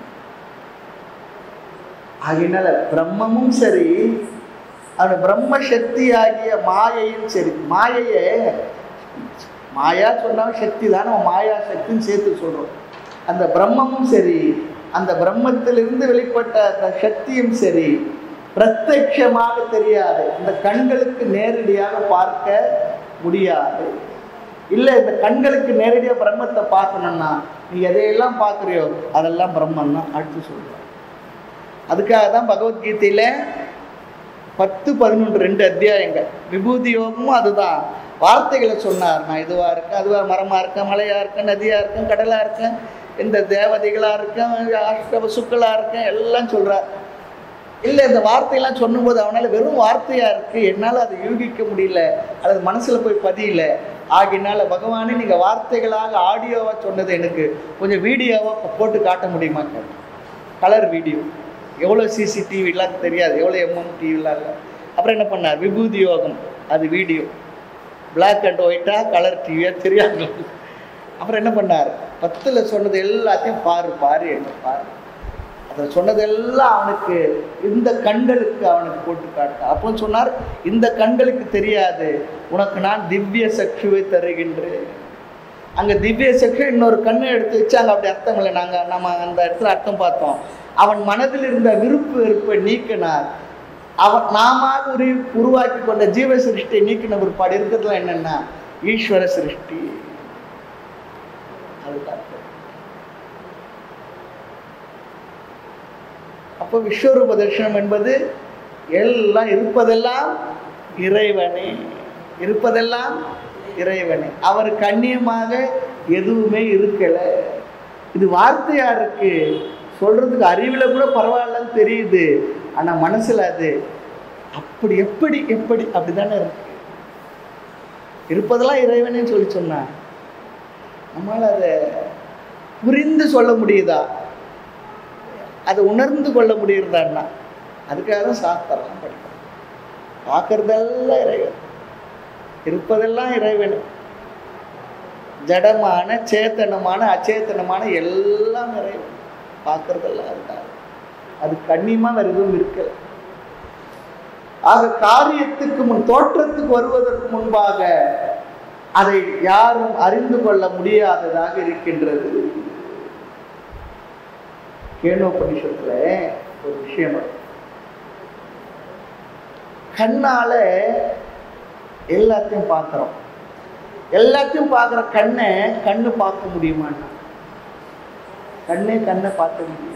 ஆகையினால பிரம்மமும் சரி அந்த பிரம்ம சக்தி ஆகிய மாயையும் சரி மாயையே மாயா சொன்னாலும் சக்தி தான் நம்ம மாயா சக்தின்னு சேர்த்து சொல்றோம் அந்த பிரம்மமும் சரி அந்த பிரம்மத்திலிருந்து வெளிப்பட்ட அந்த சக்தியும் சரி பிரத்யட்சமாக தெரியாது இந்த கண்களுக்கு நேரடியாக பார்க்க முடியாது இல்லை இந்த கண்களுக்கு நேரடியாக பிரம்மத்தை பார்க்கணும்னா நீ எதையெல்லாம் பார்க்குறியோ அதெல்லாம் பிரம்மன் தான் அடுத்து சொல்கிறேன் அதுக்காக தான் பகவத்கீதையில் பத்து பதினொன்று ரெண்டு அத்தியாயங்கள் விபூதி யோகமும் அதுதான் வார்த்தைகளை சொன்னார் நான் இதுவாக இருக்கேன் அதுவாக மரமாக இருக்கேன் மலையாக இருக்கேன் நதியாக இருக்கேன் கடலாக இருக்கேன் இந்த தேவதைகளாக இருக்கேன் அஷ்டவசுக்களாக இருக்கேன் எல்லாம் சொல்கிறார் இல்லை இந்த வார்த்தையெல்லாம் சொல்லும்போது அவனால் வெறும் வார்த்தையாக இருக்குது என்னால் அதை யூகிக்க முடியல அல்லது மனசில் போய் பதியல ஆகினால பகவானே நீங்கள் வார்த்தைகளாக ஆடியோவாக சொன்னது எனக்கு கொஞ்சம் வீடியோவாக போட்டு காட்ட முடியுமா கலர் வீடியோ எவ்வளோ சிசிடிவிலாம் தெரியாது எவ்வளோ எம்எம் டிவிலாம் இல்லை அப்புறம் என்ன பண்ணார் விபூதி யோகம் அது வீடியோ பிளாக் அண்ட் ஒயிட்டாக கலர் டிவியாக தெரியாது அப்புறம் என்ன பண்ணார் பத்தில் சொன்னது எல்லாத்தையும் பாரு பாரு என்ன பாரு அதில் சொன்னதெல்லாம் அவனுக்கு இந்த கண்களுக்கு அவனுக்கு போட்டு காட்டு அப்போ சொன்னார் இந்த கண்களுக்கு தெரியாது உனக்கு நான் திவ்ய சக்ஷுவை தருகின்றேன் அங்கே திவ்ய சக்ஷு இன்னொரு கண்ணை எடுத்து வச்சு அங்கே அப்படி அர்த்தம் இல்லை நாங்கள் நம்ம அந்த இடத்துல அர்த்தம் பார்த்தோம் அவன் மனதில் இருந்த விருப்பு வெறுப்பை நீக்கினார் அவன் நாம ஒரு உருவாக்கி கொண்ட ஜீவ சிருஷ்டியை நீக்கின பிற்பாடு இருக்கிறதுல என்னன்னா ஈஸ்வர சிருஷ்டி அதுதான் அப்போ விஸ்வரூப தரிசனம் என்பது எல்லாம் இருப்பதெல்லாம் இறைவனே இருப்பதெல்லாம் இறைவனே அவர் கண்ணியமாக எதுவுமே இருக்கலை இது வார்த்தையா இருக்கு சொல்றதுக்கு அறிவில் கூட பரவாயில்லன்னு தெரியுது ஆனால் மனசில் அது அப்படி எப்படி எப்படி அப்படிதானே இருக்கு இருப்பதெல்லாம் இறைவனே சொல்லி சொன்னா நம்மளால் அதை புரிந்து சொல்ல முடியுதா அதை உணர்ந்து கொள்ள முடியுறதான்னா அதுக்காக தான் சாஸ்திரம் படிக்கிறோம் பார்க்கறதெல்லாம் இறைவன் இருப்பதெல்லாம் இறைவன் ஜடமான சேத்தனமான அச்சேத்தனமான எல்லாம் இறைவன் பார்க்கறதெல்லாம் அதுதான் அது கண்ணியமாக வேறு எதுவும் இருக்கல ஆக காரியத்துக்கு முன் தோற்றத்துக்கு வருவதற்கு முன்பாக அதை யாரும் அறிந்து கொள்ள முடியாததாக இருக்கின்றது கேனோபனிஷத்துல ஒரு விஷயம் இருக்கு. கண்ணால எல்லாத்தையும் பார்க்குறோம் எல்லாத்தையும் பார்க்குற கண்ணை கண்ணு பார்க்க முடியுமான்னா கண்ணே கண்ணை பார்க்க முடியும்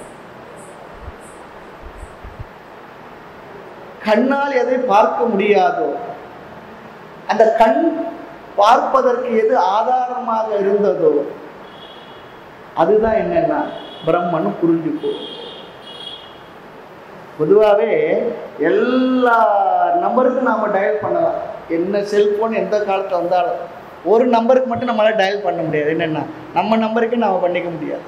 கண்ணால் எதை பார்க்க முடியாதோ அந்த கண் பார்ப்பதற்கு எது ஆதாரமாக இருந்ததோ அதுதான் என்னன்னா பிரம்மன் புரிஞ்சுக்கும் பொதுவாகவே எல்லா நம்பருக்கும் நாம டயல் பண்ணலாம் என்ன செல்போன் எந்த காலத்தில் வந்தாலும் ஒரு நம்பருக்கு மட்டும் நம்மளால டயல் பண்ண முடியாது என்னென்னா நம்ம நம்பருக்கு நாம பண்ணிக்க முடியாது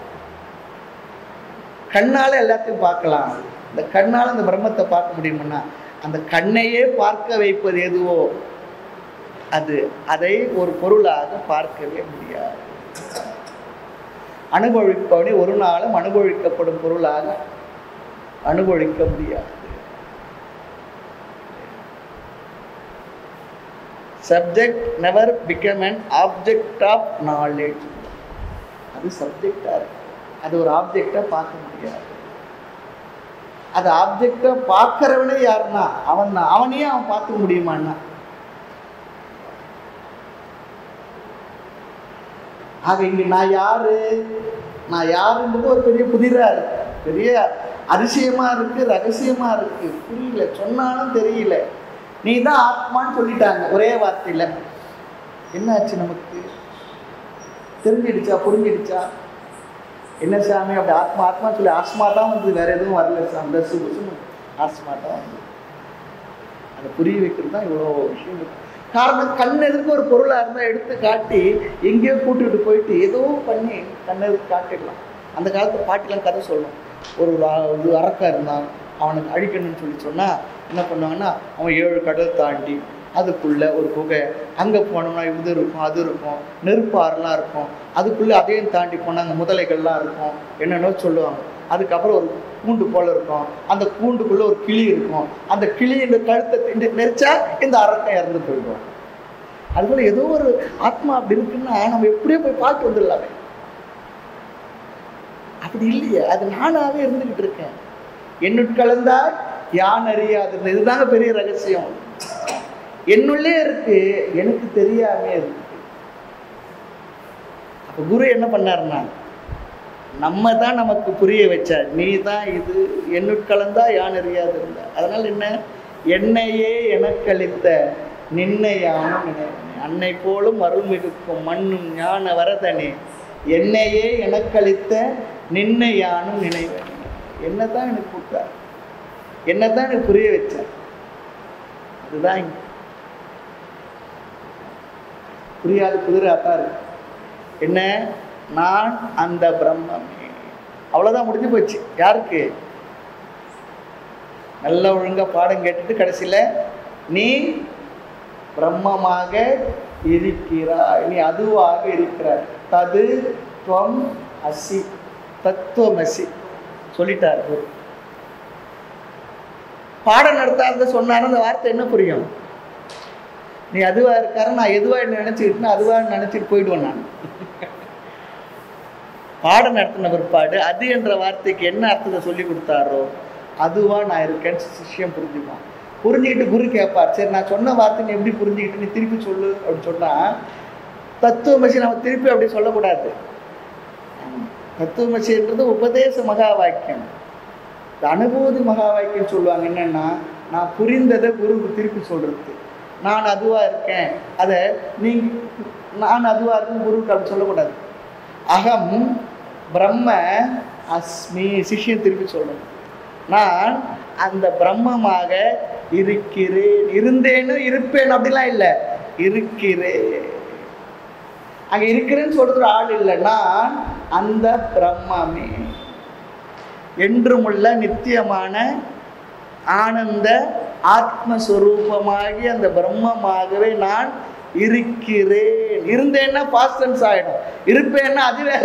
கண்ணால எல்லாத்தையும் பார்க்கலாம் இந்த கண்ணால அந்த பிரம்மத்தை பார்க்க முடியுமுன்னா அந்த கண்ணையே பார்க்க வைப்பது எதுவோ அது அதை ஒரு பொருளாக பார்க்கவே முடியாது அனுபவிப்பவனை ஒரு நாளும் அனுபவிக்கப்படும் பொருளாக அனுபவிக்க முடியாது subject never become an object of knowledge அது சப்ஜெக்டாக இருக்கு அது ஒரு ஆப்ஜெக்டை பார்க்க முடியாது அது ஆப்ஜெக்டை பார்க்கறவனே யாருன்னா அவன் தான் அவனையே அவன் பார்த்துக்க முடியுமான்னா ஆக இங்க நான் யாரு நான் யாருன்றது ஒரு பெரிய புதிரா இருக்கு பெரிய அதிசயமா இருக்கு ரகசியமா இருக்கு புரியல சொன்னாலும் தெரியல நீ தான் ஆத்மான்னு சொல்லிட்டாங்க ஒரே வார்த்தையில என்னாச்சு நமக்கு தெரிஞ்சிடுச்சா புரிஞ்சிடுச்சா என்ன சாமி அப்படி ஆத்மா ஆத்மா சொல்லி ஆஸ்மா தான் வந்து வேற எதுவும் வரல சாமி பஸ்ஸு பஸ்ஸுன்னு ஆஸ்மா தான் வந்து அதை புரிய வைக்கிறது தான் இவ்வளோ விஷயம் இருக்கு. காரணம் கண் எதிர்க்க ஒரு பொருளாக இருந்தால் எடுத்து காட்டி எங்கேயோ கூட்டிகிட்டு போயிட்டு ஏதோ பண்ணி கண் எதிர்த்து காட்டிடலாம் அந்த காலத்து பாட்டிலாம் கதை சொல்லணும் ஒரு வா- இது அரக்கா இருந்தான் அவனுக்கு அழிக்கணும்னு சொல்லி சொன்னால் என்ன பண்ணுவாங்கன்னா அவன் ஏழு கடல் தாண்டி அதுக்குள்ள ஒரு குகை அங்கே போனோம்னா இது இருக்கும் அது இருக்கும் நெருப்பாறுலாம் இருக்கும் அதுக்குள்ளே அதையும் தாண்டி போனால் அங்கே முதலைகள்லாம் இருக்கும் என்னென்னோ சொல்லுவாங்க அதுக்கப்புறம் ஒரு கூண்டு போல இருக்கும் அந்த கூண்டுக்குள்ள ஒரு கிளி இருக்கும் அந்த கிளி இந்த கழுத்தை திண்டு நெரிச்சா இந்த அரக்கன் இறந்து போயிடும் அதுபோல ஏதோ ஒரு ஆத்மா அப்படி இருக்குன்னா நம்ம எப்படியோ போய் பார்த்து வந்துடலாமே அப்படி இல்லையே அது நானாவே இருந்துகிட்டு இருக்கேன் என்னுட்கலந்தா யான் அறியாது இருந்தது. இதுதாங்க பெரிய ரகசியம் என்னுள்ளே இருக்கு எனக்கு தெரியாமே இருக்கு அப்ப குரு என்ன பண்ணாருன்னா நம்ம தான் நமக்கு புரிய வச்சார் நீ தான் இது என்னுட்கலந்தா யான் அறியாது இருந்தா அதனால என்ன என்னையே எனக்களித்த நின்னை யானும் நினைவனே அன்னை போலும் அருள்மிகுக்கும் மண்ணும் ஞான வரதனே என்னையே எனக்களித்த நின்னை யானும் நினைவனே என்ன தான் எனக்கு கூட்டார் என்ன தான் எனக்கு புரிய வச்சார் அதுதான் இங்க. புரியாத குதிராத்தான் இருக்கு என்ன நான் அந்த பிரம்மமே அவ்வளோதான் முடிஞ்சு போச்சு யாருக்கு நல்ல ஒழுங்கா பாடம் கேட்டுட்டு கடைசியில் நீ பிரம்மமாக இருக்கிறாய் நீ அதுவாக இருக்கிறாய் தது துவம் அசி தத்துவமசி சொல்லிட்டார் குரு பாடம் நடத்தாத சொன்னாரு அந்த வார்த்தை என்ன புரியும் நீ அதுவா இருக்காரு நான் எதுவா நினைச்சுக்கிட்டு அதுவா நினைச்சிட்டு போயிடுவேன் நான் பாடம் நடத்தின பிற்பாடு அது என்ற வார்த்தைக்கு என்ன அர்த்தத்தை சொல்லி கொடுத்தாரோ அதுவா நான் இருக்கேன்னு சிஷ்யம் புரிஞ்சுப்பான் புரிஞ்சுக்கிட்டு குரு கேட்பார் சரி நான் சொன்ன வார்த்தை நீ எப்படி புரிஞ்சுக்கிட்டு நீ திருப்பி சொல்லு அப்படின்னு சொன்னா தத்துவமசி நம்ம திருப்பி அப்படி சொல்லக்கூடாது தத்துவமசின்றது உபதேச மகா வாக்கியம் இந்த அனுபூதி மகா வாக்கியம் சொல்லுவாங்க என்னன்னா நான் புரிந்ததை குருவுக்கு திருப்பி சொல்றது நான் அதுவா இருக்கேன் அதை நீங்க நான் அதுவா இருக்கேன் குருவுக்கு அப்படி சொல்லக்கூடாது அகம் பிரம்ம அஸ்மி சிஷ்யன் திருப்பி சொல்லணும் நான் அந்த பிரம்மமாக இருக்கிறேன் இருந்தேன்னு இருப்பேன் அப்படிலாம் இல்லை இருக்கிறேன் அங்க இருக்கிறேன்னு சொல்றது ஆள் இல்லை நான் அந்த பிரம்மமே என்றுமுள்ள நித்தியமான ஆனந்த ஆத்மஸ்வரூபமாகி அந்த பிரம்மமாகவே நான் இருக்கிறேன் இருந்தேன்னா பாஸ்டன்ஸ் ஆயிடும் இருப்பேன்னா அது வேற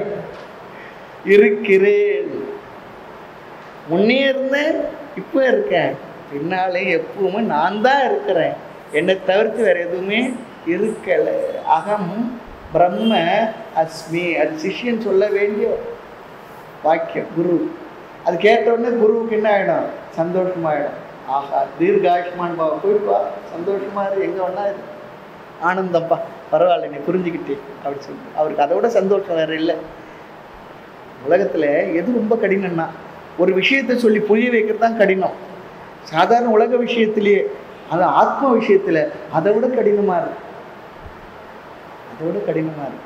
இருக்கிறேன் முன்னே இருந்தேன் இப்போ இருக்கேன் பின்னாலே எப்பவுமே நான் தான் இருக்கிறேன் என்னை தவிர்த்து வேற எதுவுமே இருக்கல அகம் பிரம்ம அஸ்மி அது சிஷ்யன் சொல்ல வேண்டிய வாக்கியம் குரு அது கேட்ட உடனே குருவுக்கு என்ன ஆகிடும் சந்தோஷமாயிடும் ஆஹா தீர்காயுஷ்மான் பாவம் போயிட்டு வா சந்தோஷமா இரு எங்க வேணா இரு ஆனந்தப்பா பரவாயில்ல நீ புரிஞ்சுக்கிட்டே அப்படி சொல்லிட்டு அவருக்கு அதை விட சந்தோஷம் வேற இல்லை உலகத்துல எது ரொம்ப கடினம்னா ஒரு விஷயத்தை சொல்லி புரிய வைக்கிறது தான் கடினம் சாதாரண உலக விஷயத்திலேயே அது ஆத்ம விஷயத்துல அதை விட கடினமா இருக்கு அதை விட கடினமா இருக்கு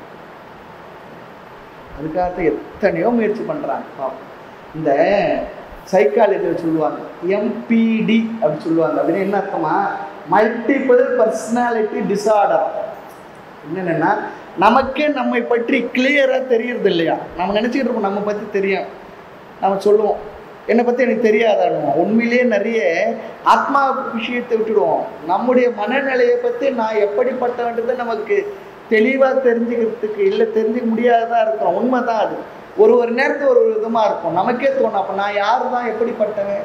அதுக்காக எத்தனையோ முயற்சி பண்றாங்க பாவம். இந்த சைக்காலஜியில் சொல்லுவாங்க எம்பிடி அப்படி சொல்லுவாங்க அப்படின்னு என்ன அர்த்தமா மல்டிபிள் பர்சனாலிட்டி டிசார்டர் என்னென்னா நமக்கே நம்மை பற்றி கிளியராக தெரியறது இல்லையா நம்ம நினச்சிக்கிட்டு இருப்போம் நம்ம பற்றி தெரியும் நம்ம சொல்லுவோம் என்னை பற்றி எனக்கு தெரியாதானுவோம் உண்மையிலேயே நிறைய ஆத்மா விஷயத்தை விட்டுடுவோம் நம்முடைய மனநிலையை பற்றி நான் எப்படிப்பட்டவன்றதை நமக்கு தெளிவாக தெரிஞ்சுக்கிறதுக்கு இல்லை தெரிஞ்சுக்க முடியாததாக இருக்கிறோம் உண்மை தான் அது ஒரு ஒரு நேரத்துக்கு ஒரு ஒரு விதமாக இருக்கும் நமக்கே தோணும் அப்போ நான் யார் தான் எப்படிப்பட்டவன்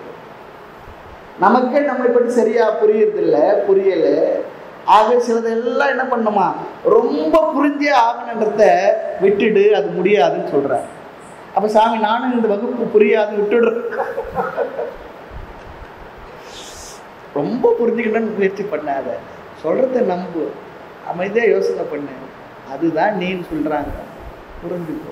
நமக்கே நம்மை பற்றி சரியா புரியறதில்ல புரியல ஆக சிலதெல்லாம் என்ன பண்ணுமா ரொம்ப புரிஞ்சே ஆகணுன்றத விட்டுடு அது முடியாதுன்னு சொல்றார் அப்ப சாமி நானும் இந்த வகுப்பு புரியாது விட்டுடுறேன் ரொம்ப புரிஞ்சுக்கணும்னு முயற்சி பண்ணாத சொல்றத நம்பு அமைதியா யோசனை பண்ணு அதுதான் நீன்னு சொல்றாங்க புரிஞ்சுக்கோ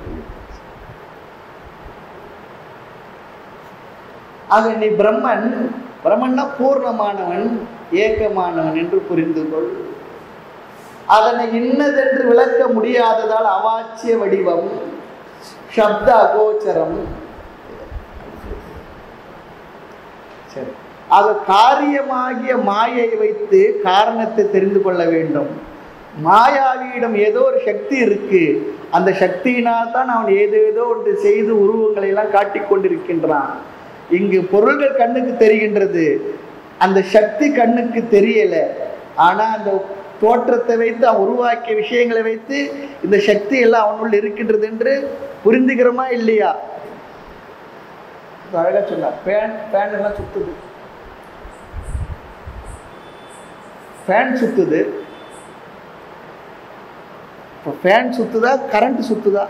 ஆக நீ பிரம்மன் பிரம்மன்னா பூர்ணமானவன் ஏக்கமானவன் என்று புரிந்து கொள் அதனை இன்னதென்று விளக்க முடியாததால் அவாச்சிய வடிவம் சப்த அகோச்சரம் சரி ஆக காரியமாகிய மாயை வைத்து காரணத்தை தெரிந்து கொள்ள வேண்டும் மாயாவியிடம் ஏதோ ஒரு சக்தி இருக்கு அந்த சக்தியினால் தான் அவன் ஏதேதோ ஒன்று செய்து உருவங்களை எல்லாம் காட்டிக் கொண்டிருக்கின்றான் இங்கு பொருள்கள் கண்ணுக்கு தெரிகின்றது அந்த சக்தி கண்ணுக்கு தெரியல ஆனா அந்த தோற்றத்தை வைத்து அவன் உருவாக்கிய விஷயங்களை வைத்து இந்த சக்தி எல்லாம் அவனுள் இருக்கின்றது என்று புரிந்துக்கிறோமா இல்லையா இது அழகா சொன்னார் ஃபேன் ஃபேன் எல்லாம் சுத்துது ஃபேன் சுத்துது இப்போ ஃபேன் சுத்துதா கரண்ட் சுத்துதா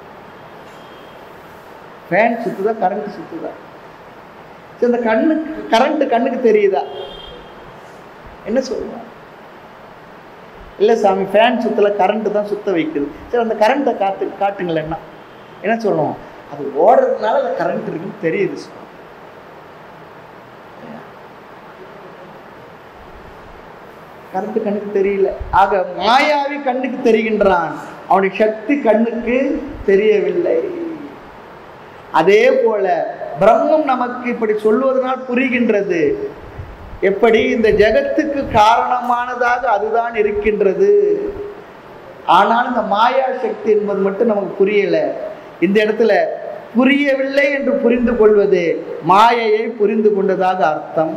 ஃபேன் சுத்துதா கரண்ட் சுத்துதா சரி இந்த கண்ணுக்கு கரண்ட் கண்ணுக்கு தெரியுதா என்ன சொல்லுவாங்க இல்லை சாமி ஃபேன் சுத்தல கரண்ட் தான் சுத்த வைக்குது சரி அந்த கரண்ட்டை காட்டு காட்டுங்களேன்னா என்ன சொல்லுவோம் அது ஓடுறதுனால அந்த கரண்ட் இருக்குன்னு தெரியுது சுவாமி கரண்ட் கண்ணுக்கு தெரியல ஆக மாயாவி கண்ணுக்கு தெரிகின்றான் அவனுடைய சக்தி கண்ணுக்கு தெரியவில்லை அதே போல பிரம்மம் நமக்கு இப்படி சொல்வதனால் புரிகின்றது எப்படி இந்த ஜெகத்துக்கு காரணமானதாக அதுதான் இருக்கின்றது ஆனால் இந்த மாயா சக்தி என்பது மட்டும் நமக்கு புரியல இந்த இடத்துல புரியவில்லை என்று புரிந்து கொள்வது மாயையை புரிந்து கொண்டதாக அர்த்தம்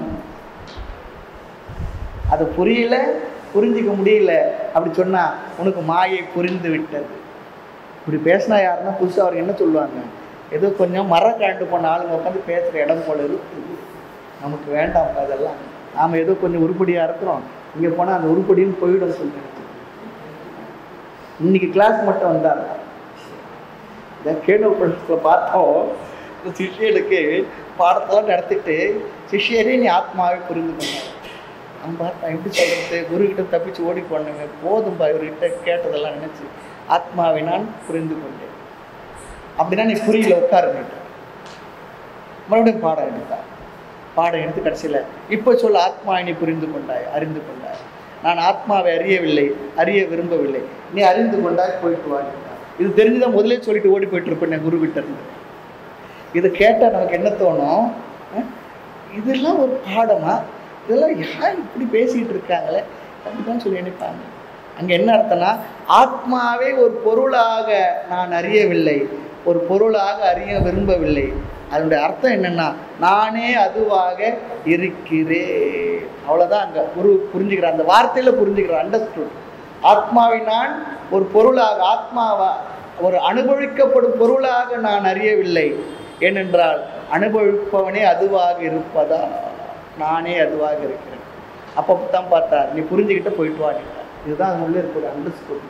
அது புரியல புரிஞ்சிக்க முடியல அப்படி சொன்னா உனக்கு மாயை புரிந்து விட்டது இப்படி பேசினா யாருன்னா புதுசாக அவருக்கு என்ன சொல்லுவாங்க ஏதோ கொஞ்சம் மரம் காண்டு போன ஆளுங்க உட்காந்து பேசுகிற இடம் போல இருக்குது நமக்கு வேண்டாம் அதெல்லாம் நாம் ஏதோ கொஞ்சம் உருப்படியாக இருக்கிறோம் இங்கே போனால் அந்த உருப்படின்னு போயிடும் சொல்லி இன்னைக்கு கிளாஸ் மட்டும் வந்தார் இந்த கேணு படத்தில் பார்த்தோம் இந்த சிஷியனுக்கு பாடத்தெல்லாம் நடத்திட்டு சிஷியரே நீ ஆத்மாவை புரிந்து கொண்டார் அவன் பார்த்தான் எப்படி சொல்கிறது குருக்கிட்ட தப்பிச்சு ஓடி போனவங்க போதும்பா இவர்கிட்ட கேட்டதெல்லாம் நினச்சி ஆத்மாவை நான் புரிந்து கொண்டேன் அப்படின்னா நீ புரியல உட்காருன்னுட்டு மறுபடியும் பாடம் எடுத்தார் பாடம் எடுத்து கடைசியில் இப்போ சொல்ல ஆத்மாவை நீ புரிந்து கொண்டாய் அறிந்து கொண்டாய் நான் ஆத்மாவை அறியவில்லை அறிய விரும்பவில்லை நீ அறிந்து கொண்டாய் போயிட்டு வா என்றார். இது தெரிஞ்சுதான் முதலே சொல்லிட்டு ஓடி போயிட்டு இருப்பேன் குரு கிட்ட இருந்து இதை கேட்டால் நமக்கு என்ன தோணும் அஹ், இதெல்லாம் ஒரு பாடமா இதெல்லாம் யார் இப்படி பேசிட்டு இருக்காங்களே அப்படிதான் சொல்லி நினைப்பாங்க அங்கே என்ன அர்த்தம்னா ஆத்மாவே ஒரு பொருளாக நான் அறியவில்லை ஒரு பொருளாக அறிய விரும்பவில்லை அதனுடைய அர்த்தம் என்னன்னா நானே அதுவாக இருக்கிறேன் அவ்வளோதான் அங்கே குரு புரிஞ்சுக்கிறார் அந்த வார்த்தையில் புரிஞ்சுக்கிறார் அண்டர்ஸ்டுட் ஆத்மாவை நான் ஒரு பொருளாக ஆத்மாவா ஒரு அனுபவிக்கப்படும் பொருளாக நான் அறியவில்லை ஏனென்றால் அனுபவிப்பவனே அதுவாக இருப்பதா நானே அதுவாக இருக்கிறேன் அப்போ தான் பார்த்தார் நீ புரிஞ்சுக்கிட்ட போயிட்டு வாடிட்டார் இதுதான் அது உள்ள இருக்கிற அண்டர்ஸ்கோர்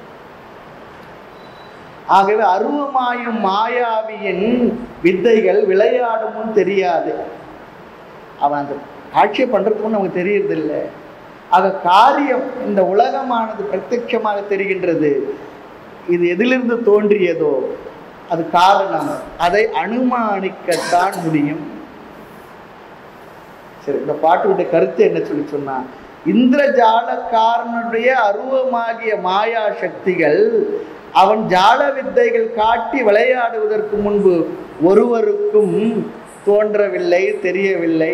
ஆகவே அருவமாயும் மாயாவியின் வித்தைகள் விளையாடுமும் தெரியாது அவன் அந்த காட்சியை பண்றதுக்கு நமக்கு தெரியறதில்ல ஆக காரியம் இந்த உலகமானது பிரத்யட்சமாக தெரிகின்றது இது எதிலிருந்து தோன்றியதோ அது காரணம் அதை அனுமானிக்கத்தான் முடியும் சரி இந்த பாட்டுடைய கருத்து என்ன சொல்லி சொன்னா இந்திரஜாலக்காரனுடைய அருவமாகிய மாயா சக்திகள் அவன் ஜால வித்தைகள் காட்டி விளையாடுவதற்கு முன்பு ஒருவருக்கும் தோன்றவில்லை தெரியவில்லை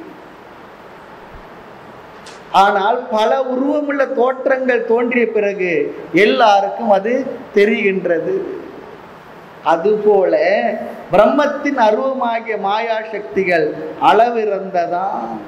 ஆனால் பல உருவமுள்ள தோற்றங்கள் தோன்றிய பிறகு எல்லாருக்கும் அது தெரிகின்றது அதுபோல பிரம்மத்தின் அருவமாகிய மாயா சக்திகள் அளவிறந்ததா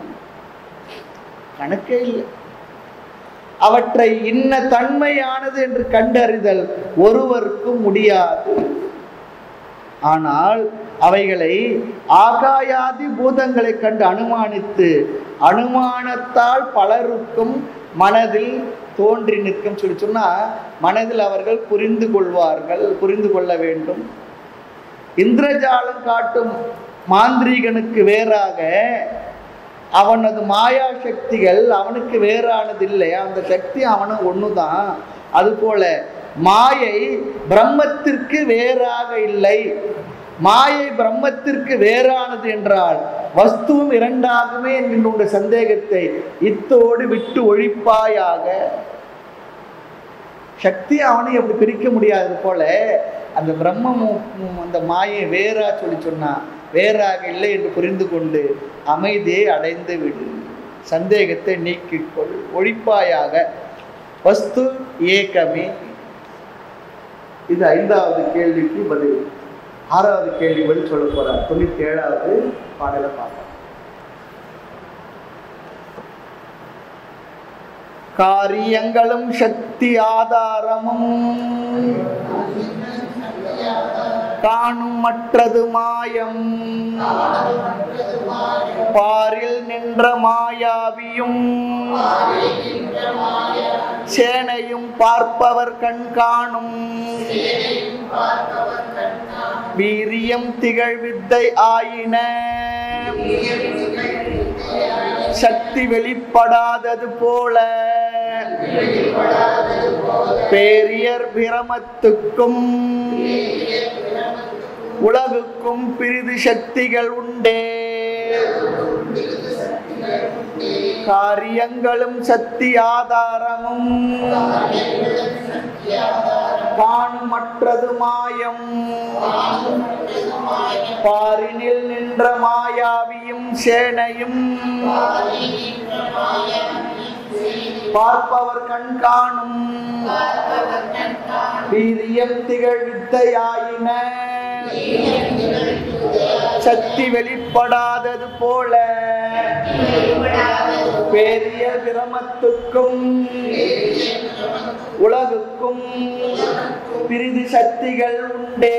கணக்கே இல்லை அவற்றை இன்ன தன்மையானது என்று கண்டறிதல் ஒருவருக்கும் முடியாது ஆனால் அவைகளை ஆகாயாதி பூதங்களை கண்டு அனுமானித்து அனுமானத்தால் பலருக்கும் மனதில் தோன்றி நிற்கும் சொல்லி சொன்னா மனதில் அவர்கள் புரிந்து கொள்வார்கள் புரிந்து கொள்ள வேண்டும் இந்திரஜாலம் காட்டும் மாந்திரீகனுக்கு வேறாக அவனது மாயா சக்திகள் அவனுக்கு வேறானது இல்லை அந்த சக்தி அவனும் ஒண்ணுதான் அதுபோல மாயை பிரம்மத்திற்கு வேறாக இல்லை மாயை பிரம்மத்திற்கு வேறானது என்றால் வஸ்துவும் இரண்டாகுமே என்கின்ற உங்கள் சந்தேகத்தை இத்தோடு விட்டு ஒழிப்பாயாக சக்தி அவனை அப்படி பிரிக்க முடியாதது போல அந்த பிரம்மமும் உம் அந்த மாயை வேறா சொல்லி சொன்னா வேறாக இல்லை என்று புரிந்து கொண்டு அமைதியை அடைந்து விடு சந்தேகத்தை நீக்கிக்கொள் ஒழிப்பாயாக வஸ்து ஏகமே இது ஐந்தாவது கேள்விக்கு பதில் ஆறாவது கேள்வி பதில் சொல்ல போறார் தொண்ணூத்தி ஏழாவது பாடலை பார்க்கலாம் காரியங்களும் சக்தி ஆதாரமும் காணும் மற்றது மாயம் பாரில் நின்ற மாயாவியும் சேனையும் பார்ப்பவர் கண் காணும் வீரியம் திகழ் வித்தை ஆயின சக்தி வெளிப்படாதது போல பேரியர் பிரமத்துக்கும் உலகுக்கும் பிரிது சக்திகள் உண்டே காரியங்களும் சக்தி ஆதாரமும் காணும் மற்றது மாயம் பாரினில் நின்ற மாயாவியும் சேனையும் பார்ப்பவர் கண் காணும் வீரியம் திகழ் வித்தையாயின சக்தி வெளிப்படாதது போல பெரிய பிரமத்துக்கும் உலகுக்கும் பிரிது சக்திகள் உண்டே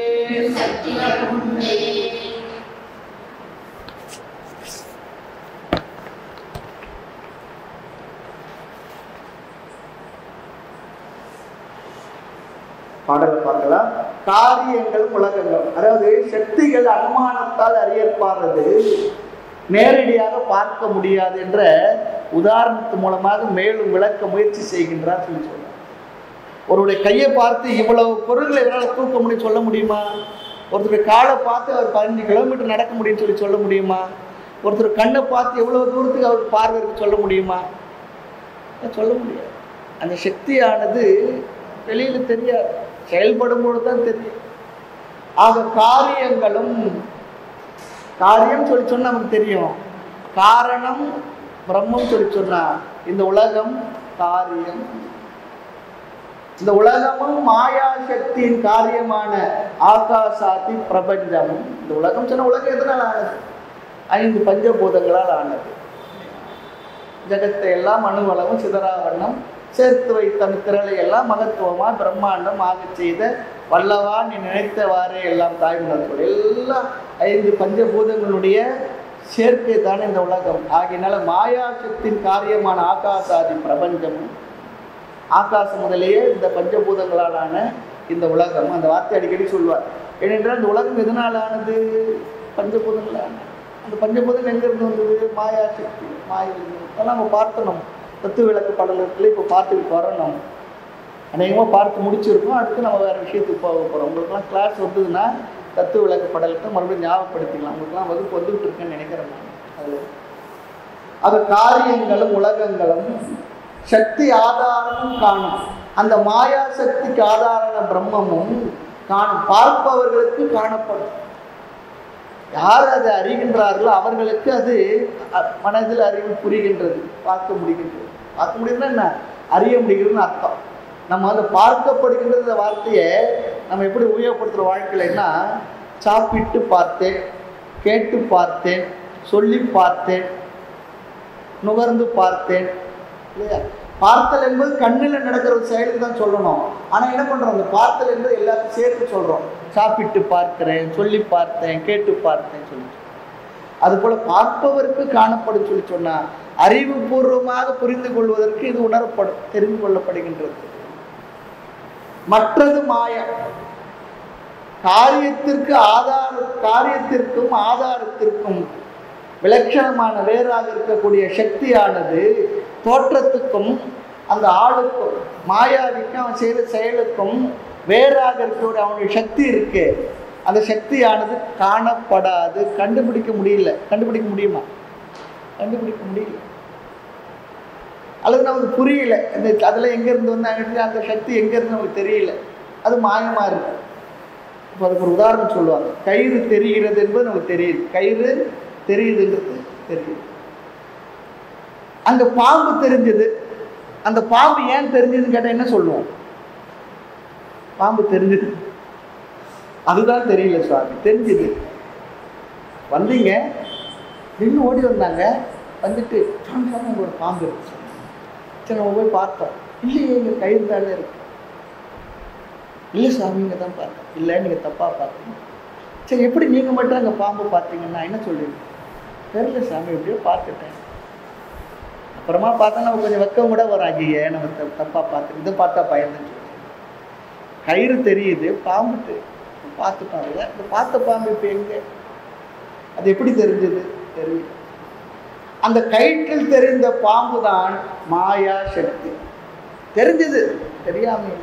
பாடலை பார்க்கலாம் காரியங்கள் உலகங்கள் அதாவது சக்திகள் அனுமானத்தால் அறியப்பானது நேரடியாக பார்க்க முடியாது என்ற உதாரணத்து மூலமாக மேலும் விளக்க முயற்சி செய்கின்றார் சொல்லி சொல்றார் ஒருவருடைய கையை பார்த்து இவ்வளவு பொருள்களை இவரால் தூக்க முடியும் சொல்ல முடியுமா ஒருத்தருடைய காலை பார்த்து அவர் பதினஞ்சு கிலோமீட்டர் நடக்க முடியும்னு சொல்லி சொல்ல முடியுமா ஒருத்தர் கண்ணை பார்த்து எவ்வளவு தூரத்துக்கு அவர் பார்வை இருக்கு சொல்ல முடியுமா சொல்ல முடியாது அந்த சக்தியானது வெளியில தெரியாது செயல்படும் பொழுது தான் தெரியும் ஆக காரியங்களும் காரியம் சொல்லி சொன்னா நமக்கு தெரியும் காரணம் பிரம்மம் சொல்லி சொன்னா இந்த உலகம் காரியம் இந்த உலகமும் மாயா சக்தியின் காரியமான ஆகாசாதி பிரபஞ்சமும் இந்த உலகம் சொன்ன உலகம் எதனால் ஆனது ஐந்து பஞ்சபூதங்களால் ஆனது ஜெகத்தை எல்லாம் அணுவளவும் சிதறாவண்ணம் சேர்த்து வைத்த அந்த திரளை எல்லாம் மகத்துவமா பிரம்மாண்டம் ஆகச் செய்த வல்லவா நீ நினைத்தவாறே எல்லாம் தாய்மலர்கள் எல்லாம் ஐந்து பஞ்சபூதங்களுடைய சேர்க்கை தானே இந்த உலகம் ஆகையினால மாயாசக்தியின் காரியமான ஆகாசாதி பிரபஞ்சமும் ஆகாசம் முதலேயே இந்த பஞ்சபூதங்களாலான இந்த உலகம் அந்த வார்த்தை அடிக்கடி சொல்வார் ஏனென்றால் இந்த உலகம் எதனால் ஆனது பஞ்சபூதங்களான அந்த பஞ்சபூதம் எங்கிருந்து வந்தது மாயாசக்தி மாயிலிருந்து அதெல்லாம் நம்ம பார்த்தணும் தத்துவ விளக்கு படலத்தில் இப்போ பார்த்துட்டு வரணும் அநேகமாக பார்த்து முடிச்சிருக்கோம் அடுத்து நம்ம வேறு விஷயத்துக்கு போக போகிறோம் உங்களுக்குலாம் கிளாஸ் வந்ததுன்னா தத்துவ விளக்கு படலத்தை மறுபடியும் ஞாபகப்படுத்திக்கலாம் உங்களுக்குலாம் வகுப்பு வந்துகிட்டு இருக்கேன்னு நினைக்கிறேன் நான் அதில் அது காரியங்களும் உலகங்களும் சக்தி ஆதாரமும் காணும் அந்த மாயா சக்திக்கு ஆதாரான பிரம்மமும் காணும் பார்ப்பவர்களுக்கு காணப்படும் யார் அதை அறிகின்றார்களோ அவர்களுக்கு அது அ- மனதில் அறிவு புரிகின்றது பார்க்க முடிகின்றது பார்க்க முடியுதுன்னா என்ன அறிய முடிகிறதுன்னு அர்த்தம் நம்ம வந்து பார்க்கப்படுகின்ற இந்த வார்த்தையை நம்ம எப்படி உபயோகப்படுத்துகிற வாழ்க்கையிலன்னா சாப்பிட்டு பார்த்தேன் கேட்டு பார்த்தேன் சொல்லி பார்த்தேன் நுகர்ந்து பார்த்தேன் இல்லையா பார்த்தல் என்பது கண்ணில் நடக்கிற ஒரு செயலுக்கு தான் சொல்லணும் ஆனால் என்ன பண்ணுறோம் அந்த பார்த்தல் என்பது எல்லாத்தையும் சேர்த்து சொல்கிறோம் சாப்பிட்டு பார்க்கிறேன் சொல்லி பார்த்தேன் கேட்டு பார்த்தேன் சொல்லி அதுபோல் பார்ப்பவருக்கு காணப்படும் சொல்லி சொன்னால் அறிவுபூர்வமாக புரிந்து கொள்வதற்கு இது உணரப்படும் தெரிந்து கொள்ளப்படுகின்றது மற்றது மாயம் காரியத்திற்கு ஆதார காரியத்திற்கும் ஆதாரத்திற்கும் விலட்சணமான வேறாக இருக்கக்கூடிய சக்தியானது தோற்றத்துக்கும் அந்த ஆளுக்கும் மாயாவிக்கும் அவன் செய்கிற செயலுக்கும் வேறாக இருக்கக்கூடிய அவனுடைய சக்தி இருக்கு அந்த சக்தியானது காணப்படாது கண்டுபிடிக்க முடியல கண்டுபிடிக்க முடியுமா கண்டுபிடிக்க முடியல அல்லது நமக்கு புரியல இந்த அதில் எங்கேருந்து வந்தாங்க அந்த சக்தி எங்கேருந்து நமக்கு தெரியல அது மாயமாக இருக்கு இப்போ அதுக்கு ஒரு உதாரணம் சொல்லுவாங்க கயிறு தெரிகிறது என்பது நமக்கு தெரியுது கயிறு தெரியுதுன்றது தெரியுது அங்கே பாம்பு தெரிஞ்சது அந்த பாம்பு ஏன் தெரிஞ்சதுன்னு கேட்டால் என்ன சொல்லுவோம் பாம்பு தெரிஞ்சது அதுதான் தெரியல சுவாமி தெரிஞ்சது வந்தீங்க நின்று ஓடி வந்தாங்க வந்துட்டு சாமி சாமி அங்கே ஒரு பாம்பு இருக்கு சாமி." சரி நம்ம போய் பார்த்தோம் இல்லையே எங்கள் கயிறு தானே இருக்கு இல்லை சாமி இங்கே தான் பார்த்தேன் இல்லை நீங்கள் தப்பாக பார்த்தீங்க சரி எப்படி நீங்கள் மட்டும் அங்கே பாம்பு பார்த்தீங்கன்னா என்ன சொல்லுவீங்க தெரியல சாமி எப்படியோ பார்த்துட்டேன் அப்புறமா பார்த்தா நம்ம கொஞ்சம் வெக்கம் கூட வரும் ஐயே நம்ம த- தப்பா பார்த்து இதை பார்த்தா பயந்துன்னு சொல்லி கயிறு தெரியுது பாம்பு தெ- பார்த்துட்டோம் அதில் இந்த பார்த்த பாம்பு இப்போ எங்க அது எப்படி தெரிஞ்சது தெரியல அந்த கயிற்றில் தெரிந்த பாம்பு தான் மாயா சக்தி தெரிஞ்சது தெரியாம இல்லை.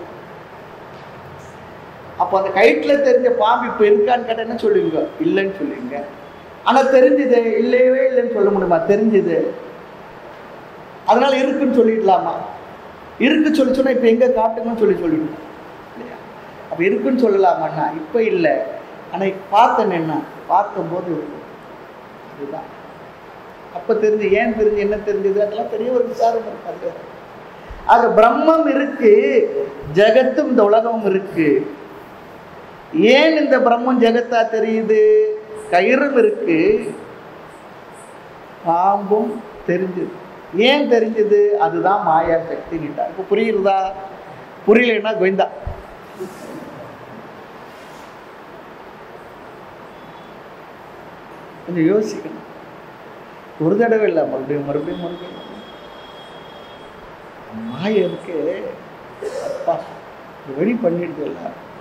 அப்போ அந்த கயிற்றில் தெரிஞ்ச பாம்பு இப்போ இருக்கான்னு கேட்டால் என்ன சொல்லுவீங்க இல்லைன்னு சொல்லுவீங்க ஆனால் தெரிஞ்சது இல்லையவே இல்லைன்னு சொல்ல முடியுமா தெரிஞ்சது அதனால இருக்குன்னு சொல்லிடலாமா இருக்கு சொல்லி சொன்னா இப்போ எங்கே காட்டுங்கன்னு சொல்லி சொல்லிடணும் இல்லையா அப்போ இருக்குன்னு சொல்லலாமாண்ணா இப்போ இல்லை ஆனால் பார்த்தேன் என்ன பார்த்தம்போது இருக்கும் அதுதான் அப்போ தெரிஞ்சு ஏன் தெரிஞ்சு என்ன தெரிஞ்சது அதெல்லாம் பெரிய ஒரு விசாரம் இருக்காது ஆக பிரம்மம் இருக்கு ஜெகத்தும் இந்த உலகமும் இருக்கு ஏன் இந்த பிரம்மம் ஜெகத்தா தெரியுது கயிறும் இருக்கு பாம்பும் தெரிஞ்சது ஏன் தெரிஞ்சது அதுதான் மாயா சக்தி இப்போ புரியுறதா புரியலைன்னா கோவிந்தா கொஞ்சம் யோசிக்கணும் ஒரு தடவை இல்லை மறுபடியும் மறுபடியும் மறுபடியும் மாய இருக்கு அப்பா இது வெளி பண்ணிடுது இல்ல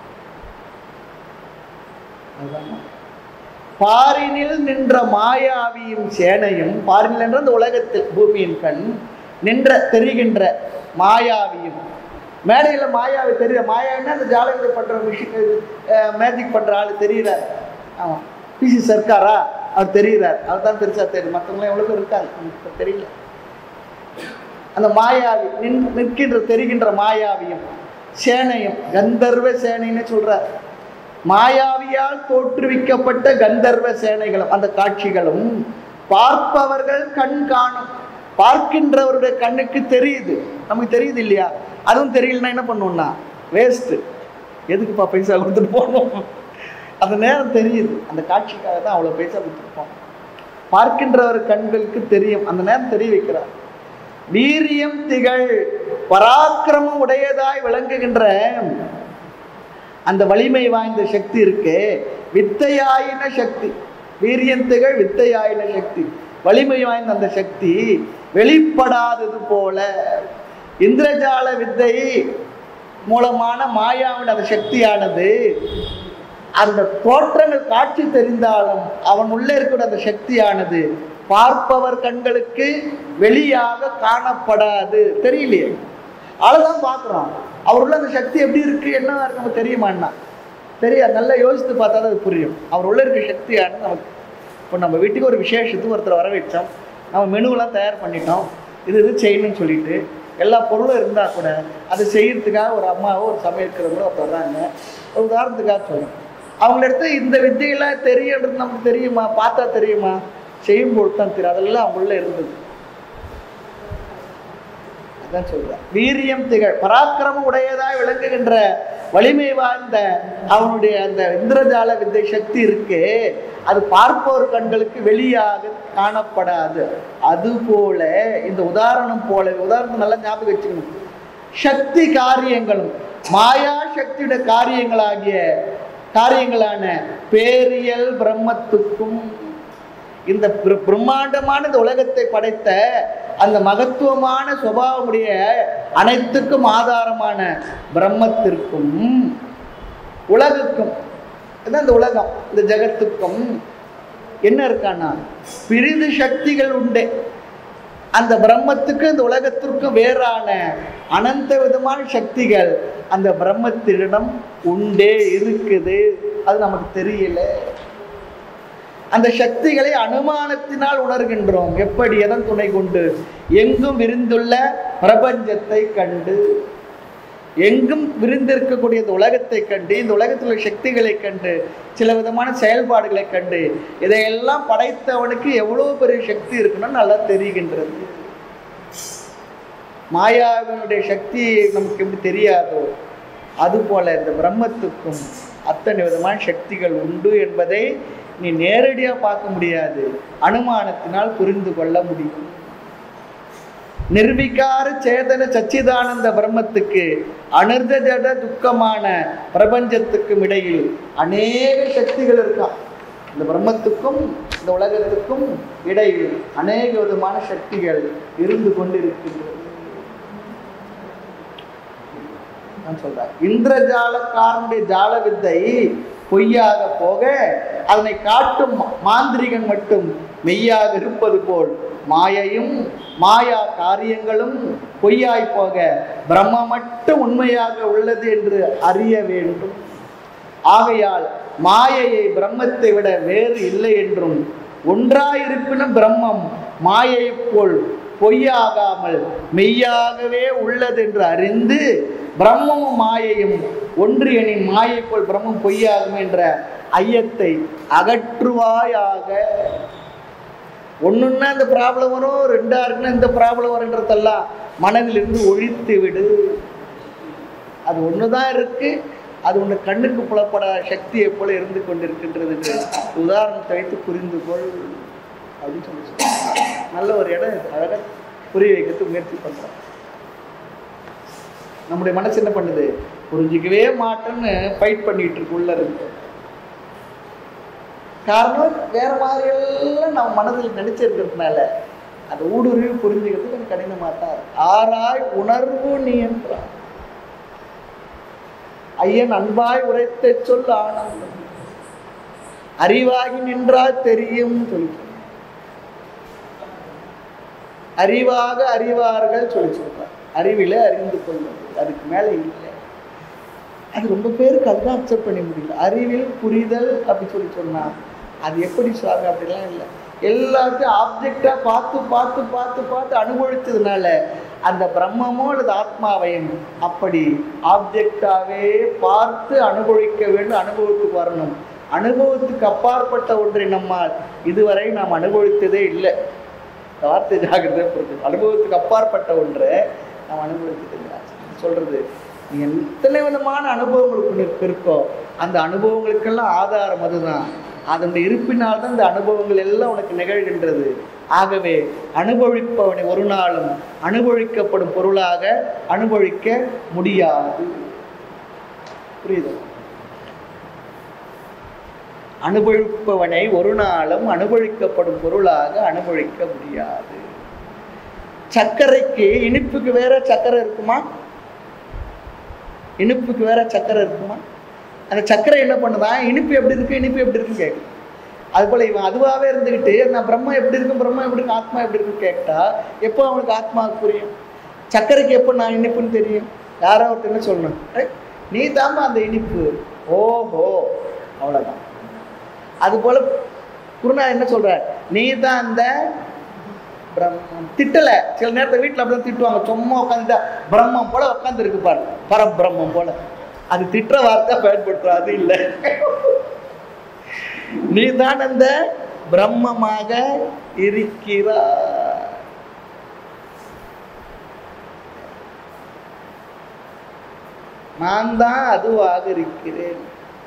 அதுதான் மாயை. பாரினில் நின்ற மாயாவியும் சேனையும் பாரினில் என்ற அந்த உலகத்தில் பூமியின் கண் நின்ற தெரிகின்ற மாயாவியும் மேடையில் மாயாவி தெரியல மாயாவின்னா அந்த ஜாலகத்தை பண்ணுற விஷயம் மேஜிக் பண்ணுற ஆள் தெரியுறார் ஆமாம் பிசி சர்க்காரா அவர் தெரியுறார் அவர் தான் பெருசாக தெரியும் மற்றவங்களாம் எவ்வளோ பேர் இருக்காங்க நமக்கு தெரியல அந்த மாயாவி நின் நிற்கின்ற தெரிகின்ற மாயாவியும் சேனையும் கந்தர்வ சேனைன்னு சொல்றார் மாயாவியால் தோற்றுவிக்கப்பட்ட கந்தர்வ சேனைகளும் அந்த காட்சிகளும் பார்ப்பவர்கள் கண் காணும் பார்க்கின்றவருடைய கண்ணுக்கு தெரியுது நமக்கு தெரியுது இல்லையா அதுவும் தெரியலன்னா என்ன பண்ணுவோம்னா வேஸ்ட்டு எதுக்குப்பா பைசா கொடுத்துட்டு போகணும் அந்த நேரம் தெரியுது அந்த காட்சிக்காக தான் அவ்வளோ பைசா கொடுத்துருப்போம் பார்க்கின்றவர் கண்களுக்கு தெரியும் அந்த நேரம் தெரிய வைக்கிறார் வீரியம் திகழ் பராக்கிரமம் உடையதாய் விளங்குகின்ற அந்த வலிமை வாய்ந்த சக்தி இருக்கு வித்தையாயின சக்தி வீரியந்துகள் வித்தையாயின சக்தி வலிமை வாய்ந்த அந்த சக்தி வெளிப்படாதது போல இந்திரஜால வித்தை மூலமான மாயாவின் அந்த சக்தியானது அந்த தோற்றங்கள் காட்சி தெரிந்தாலும் அவன் உள்ளே இருக்கிற அந்த சக்தியானது பார்ப்பவர் கண்களுக்கு வெளியாக காணப்படாது தெரியலையே அவ்வளோதான் பார்க்குறோம் அவர் உள்ள அந்த சக்தி எப்படி இருக்கு என்ன இருக்கு நமக்கு தெரியுமான்னா தெரியாது நல்லா யோசித்து பார்த்தா தான் அது புரியும் அவர் உள்ள இருக்க சக்தியானது நமக்கு இப்போ நம்ம வீட்டுக்கு ஒரு விசேஷத்துக்கு ஒருத்தர் வர வச்சோம் நம்ம மெனுவெல்லாம் தயார் பண்ணிட்டோம் இது இது செய்யணும்னு சொல்லிட்டு எல்லா பொருளும் இருந்தால் கூட அதை செய்யறதுக்காக ஒரு அம்மாவோ ஒரு சமையல்கிறவங்களோ ஒருத்தர் வர்றாங்க ஒரு உதாரணத்துக்காக சொல்லுங்க அவங்கள எடுத்து இந்த வித்தையெல்லாம் தெரியுன்றது நமக்கு தெரியுமா பார்த்தா தெரியுமா செய்யும்போது தான் தெரியும் அதெல்லாம் அவங்கள இருந்தது அதான் சொல்றேன் வீரியம் திகழ் பராக்கிரமம் உடையதாய் விளங்குகின்ற வலிமை வாய்ந்த அவனுடைய அந்த இந்திரஜால வித்தை சக்தி இருக்கு அது பார்ப்போர் கண்களுக்கு வெளியாக காணப்படாது அது போல இந்த உதாரணம் போல உதாரணத்தை நல்லா ஞாபகம் வச்சுக்கணும் சக்தி காரியங்களும் மாயா சக்தியுடைய காரியங்களாகிய காரியங்களான பேரியல் பிரம்மத்துக்கும் இந்த பிர- பிரம்மாண்டமான இந்த உலகத்தை படைத்த அந்த மகத்துவமான சுபாவமுடைய அனைத்துக்கும் ஆதாரமான பிரம்மத்திற்கும் உலகுக்கும் இதான் இந்த உலகம் இந்த ஜெகத்துக்கும் என்ன இருக்கான்னா பிரிது சக்திகள் உண்டு அந்த பிரம்மத்துக்கும் இந்த உலகத்திற்கும் வேறான அனந்த விதமான சக்திகள் அந்த பிரம்மத்திடம் உண்டே இருக்குது அது நமக்கு தெரியல அந்த சக்திகளை அனுமானத்தினால் உணர்கின்றோம் எப்படி எதன் துணை கொண்டு எங்கும் விரிந்துள்ள பிரபஞ்சத்தை கண்டு எங்கும் விரிந்திருக்கக்கூடிய இந்த உலகத்தை கண்டு இந்த உலகத்தில் உள்ள சக்திகளை கண்டு சில விதமான செயல்பாடுகளை கண்டு இதையெல்லாம் படைத்தவனுக்கு எவ்வளவு பெரிய சக்தி இருக்குன்னு நல்லா தெரிகின்றது மாயாவினுடைய சக்தி நமக்கு எப்படி தெரியாதோ அதுபோல இந்த பிரம்மத்துக்கும் அத்தனை விதமான சக்திகள் உண்டு என்பதை நீ நேரடியாக பார்க்க முடியாது அனுமானத்தினால் புரிந்து கொள்ள முடியும் நிர்விகார சேதன சச்சிதானந்த பிரம்மத்துக்கு அனிர்த ஜட துக்கமான பிரபஞ்சத்துக்கும் இடையில் அநேக சக்திகள் இருக்கான் இந்த பிரம்மத்துக்கும் இந்த உலகத்துக்கும் இடையில் அநேக விதமான சக்திகள் இருந்து கொண்டிருக்கின்றது நான் சொல்றேன் இந்திரஜாலக்காரனுடைய ஜால வித்தை பொய்யாக போக அதனை காட்டும் மா- மாந்திரிகன் மட்டும் மெய்யாக இருப்பது போல் மாயையும் மாயா காரியங்களும் பொய்யாய் போக பிரம்ம மட்டும் உண்மையாக உள்ளது என்று அறிய வேண்டும் ஆகையால் மாயையை பிரம்மத்தை விட வேறு இல்லை என்றும் ஒன்றாயிருப்பினும் பிரம்மம் மாயையைப் போல் பொய்யாகாமல் மெய்யாகவே உள்ளது என்று அறிந்து பிரம்மமும் மாயையும் ஒன்று எனின் மாயை போல் பிரம்மம் பொய்யாகும் என்ற ஐயத்தை அகற்றுவாயாக ஒன்றுன்னா இந்த ப்ராப்ளம் வரும் ரெண்டா இருக்குன்னா இந்த ப்ராப்ளம் வருன்றதெல்லாம் மனதிலிருந்து ஒழித்து விடு அது ஒன்று தான் இருக்கு அது உன்னை கண்ணுக்கு புலப்படாத சக்தியை போல இருந்து கொண்டிருக்கின்றது என்று உதாரணத்தை வைத்து புரிந்து கொள் அப்படின்னு சொல்லி சொல்றாங்க. நல்ல ஒரு இடம் இது. அழகா புரிய வைக்கிறதுக்கு முயற்சி பண்றோம் நம்முடைய மனசு என்ன பண்ணுது புரிஞ்சிக்கவே மாட்டேன்னு ஃபைட் பண்ணிட்டு இருக்கு உள்ள இருக்கு காரணம் வேற மாதிரி எல்லாம் நம்ம மனதில் நினைச்சிருக்கிறதுனால அந்த ஊடுருவி புரிஞ்சுக்கிறது கொஞ்சம் கடினமாக தான் இருக்கு. ஆராய் உணர்வு நீ என்றார் ஐயன் அன்பாய் உரைத்த சொல் ஆனந்தம் அறிவாகி நின்றால் தெரியும் சொல்லி சொல்றார். அறிவாக அறிவார்கள் சொல்லி சொல்றார் அறிவில அறிந்து கொள்வது அதுக்கு மேல இல்லை அது ரொம்ப பேருக்கு அதுதான் அக்செப்ட் பண்ண முடியல அறிவில் புரிதல் அப்படி சொல்லி சொன்னா அது எப்படி சுவாமி அப்படிலாம் இல்லை எல்லாத்தையும் ஆப்ஜெக்டா பார்த்து பார்த்து பார்த்து பார்த்து அனுபவிச்சதுனால அந்த பிரம்மமோ அல்லது ஆத்மாவையும் அப்படி ஆப்ஜெக்டாவே பார்த்து அனுபவிக்க வேண்டும் அனுபவத்துக்கு வரணும் அனுபவத்துக்கு அப்பாற்பட்ட ஒன்றை நம்மால் இதுவரை நாம் அனுபவித்ததே இல்லை இந்த வார்த்தை ஜாகிரதை பொறுத்து அனுபவத்துக்கு அப்பாற்பட்ட ஒன்றை நாம் அனுபவித்தது இல்லை சொல்றது நீ எத்தனை விதமான அனுபவங்கள் உனக்கு இருக்கோ அந்த அனுபவங்களுக்கெல்லாம் ஆதாரம் அதுதான் அதனுடைய இருப்பினால் தான் இந்த அனுபவங்கள் எல்லாம் உனக்கு நிகழ்கின்றது ஆகவே அனுபவிப்பவனை ஒரு நாளும் அனுபவிக்கப்படும் பொருளாக அனுபவிக்க முடியாது புரியுது அனுபவிப்பவனை ஒரு நாளும் அனுபவிக்கப்படும் பொருளாக அனுபவிக்க முடியாது சர்க்கரைக்கு இனிப்புக்கு வேற சர்க்கரை இருக்குமா இனிப்புக்கு வேற சர்க்கரை இருக்குமா அந்த சர்க்கரை என்ன பண்ணுதான் இனிப்பு எப்படி இருக்கு இனிப்பு எப்படி இருக்குன்னு கேட்கும் அது போல இவன் அதுவாகவே இருந்துக்கிட்டு நான் பிரம்மம் எப்படி இருக்கும் பிரம்மம் எப்படி இருக்கும் ஆத்மா எப்படி இருக்குன்னு கேட்டா எப்போ அவனுக்கு ஆத்மாவுக்கு புரியும் சர்க்கரைக்கு எப்போ நான் இனிப்புன்னு தெரியும் யாரோ ஒருத்தர் என்ன சொல்லணும் "ஏய், நீ தாம்மா அந்த இனிப்பு ஓஹோ அவ்வளோதான் அது போல குருநா என்ன சொல்றார் நீ தான் அந்த பிரம்மம் திட்டல சில நேரத்தில் வீட்டில் அப்படிதான் திட்டுவாங்க சும்மா உட்காந்துட்டா பிரம்மம் போல உட்காந்து இருக்கு பாரு பரபிரம்மம் போல அது திட்டுற வார்த்தை பயன்படுத்துற அது இல்லை நீ தான் அந்த பிரம்மமாக இருக்கிறாய் நான் தான் அதுவாக இருக்கிறேன்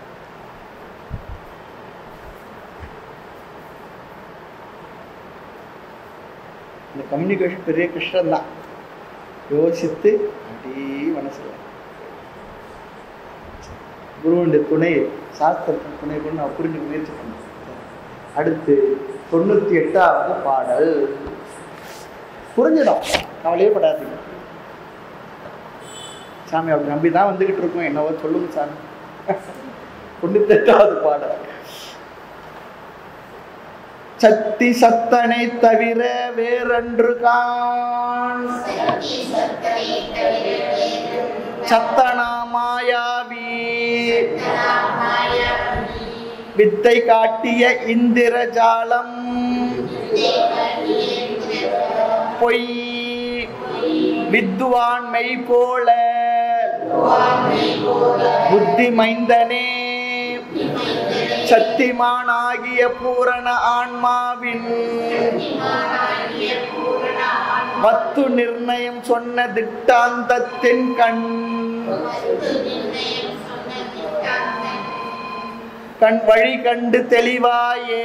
இந்த கம்யூனிகேஷன் பெரிய கஷ்டம் தான் யோசித்து அப்படியே மனசுல குருவுடைய துணை சாஸ்திரத்தின் துணை கொண்டு நான் புரிஞ்சு முயற்சி பண்ணேன் அடுத்து தொண்ணூத்தி எட்டாவது பாடல் புரிஞ்சிடும் கவலையே படாதீங்க சாமி அப்படி நம்பி தான் வந்துகிட்டு இருக்கோம் என்னவோ சொல்லுங்க சாமி தொண்ணூத்தி எட்டாவது பாடல் சக்தி சத்தனை தவிர வேறன்று காண் சத்தனா மாயாவி வித்தை காட்டிய இந்திரஜாலம் பொய் வித்துவான் மெய் போல புத்தி மைந்தனே சக்திமானாகிய பூரண ஆன்மாவின் வத்து நிர்ணயம் சொன்ன திட்டாந்தத்தின் கண் கண் வழி கண்டு தெளிவாயே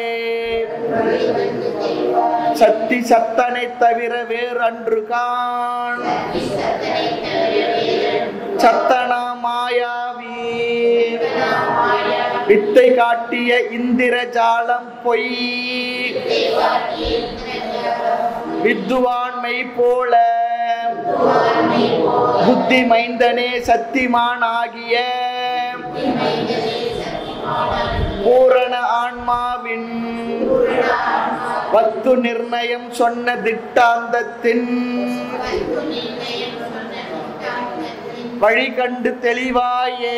சக்தி சத்தனை தவிர வேறன்று காண் சத்தனா மாயாவி வித்தை காட்டிய இந்திரஜாலம் பொய் வித்துவான்மை போல புத்தி மைந்தனே சக்திமான் ஆகிய பூரண ஆன்மாவின் வத்து நிர்ணயம் சொன்ன திட்டாந்தத்தின் வழி கண்டு தெளிவாயே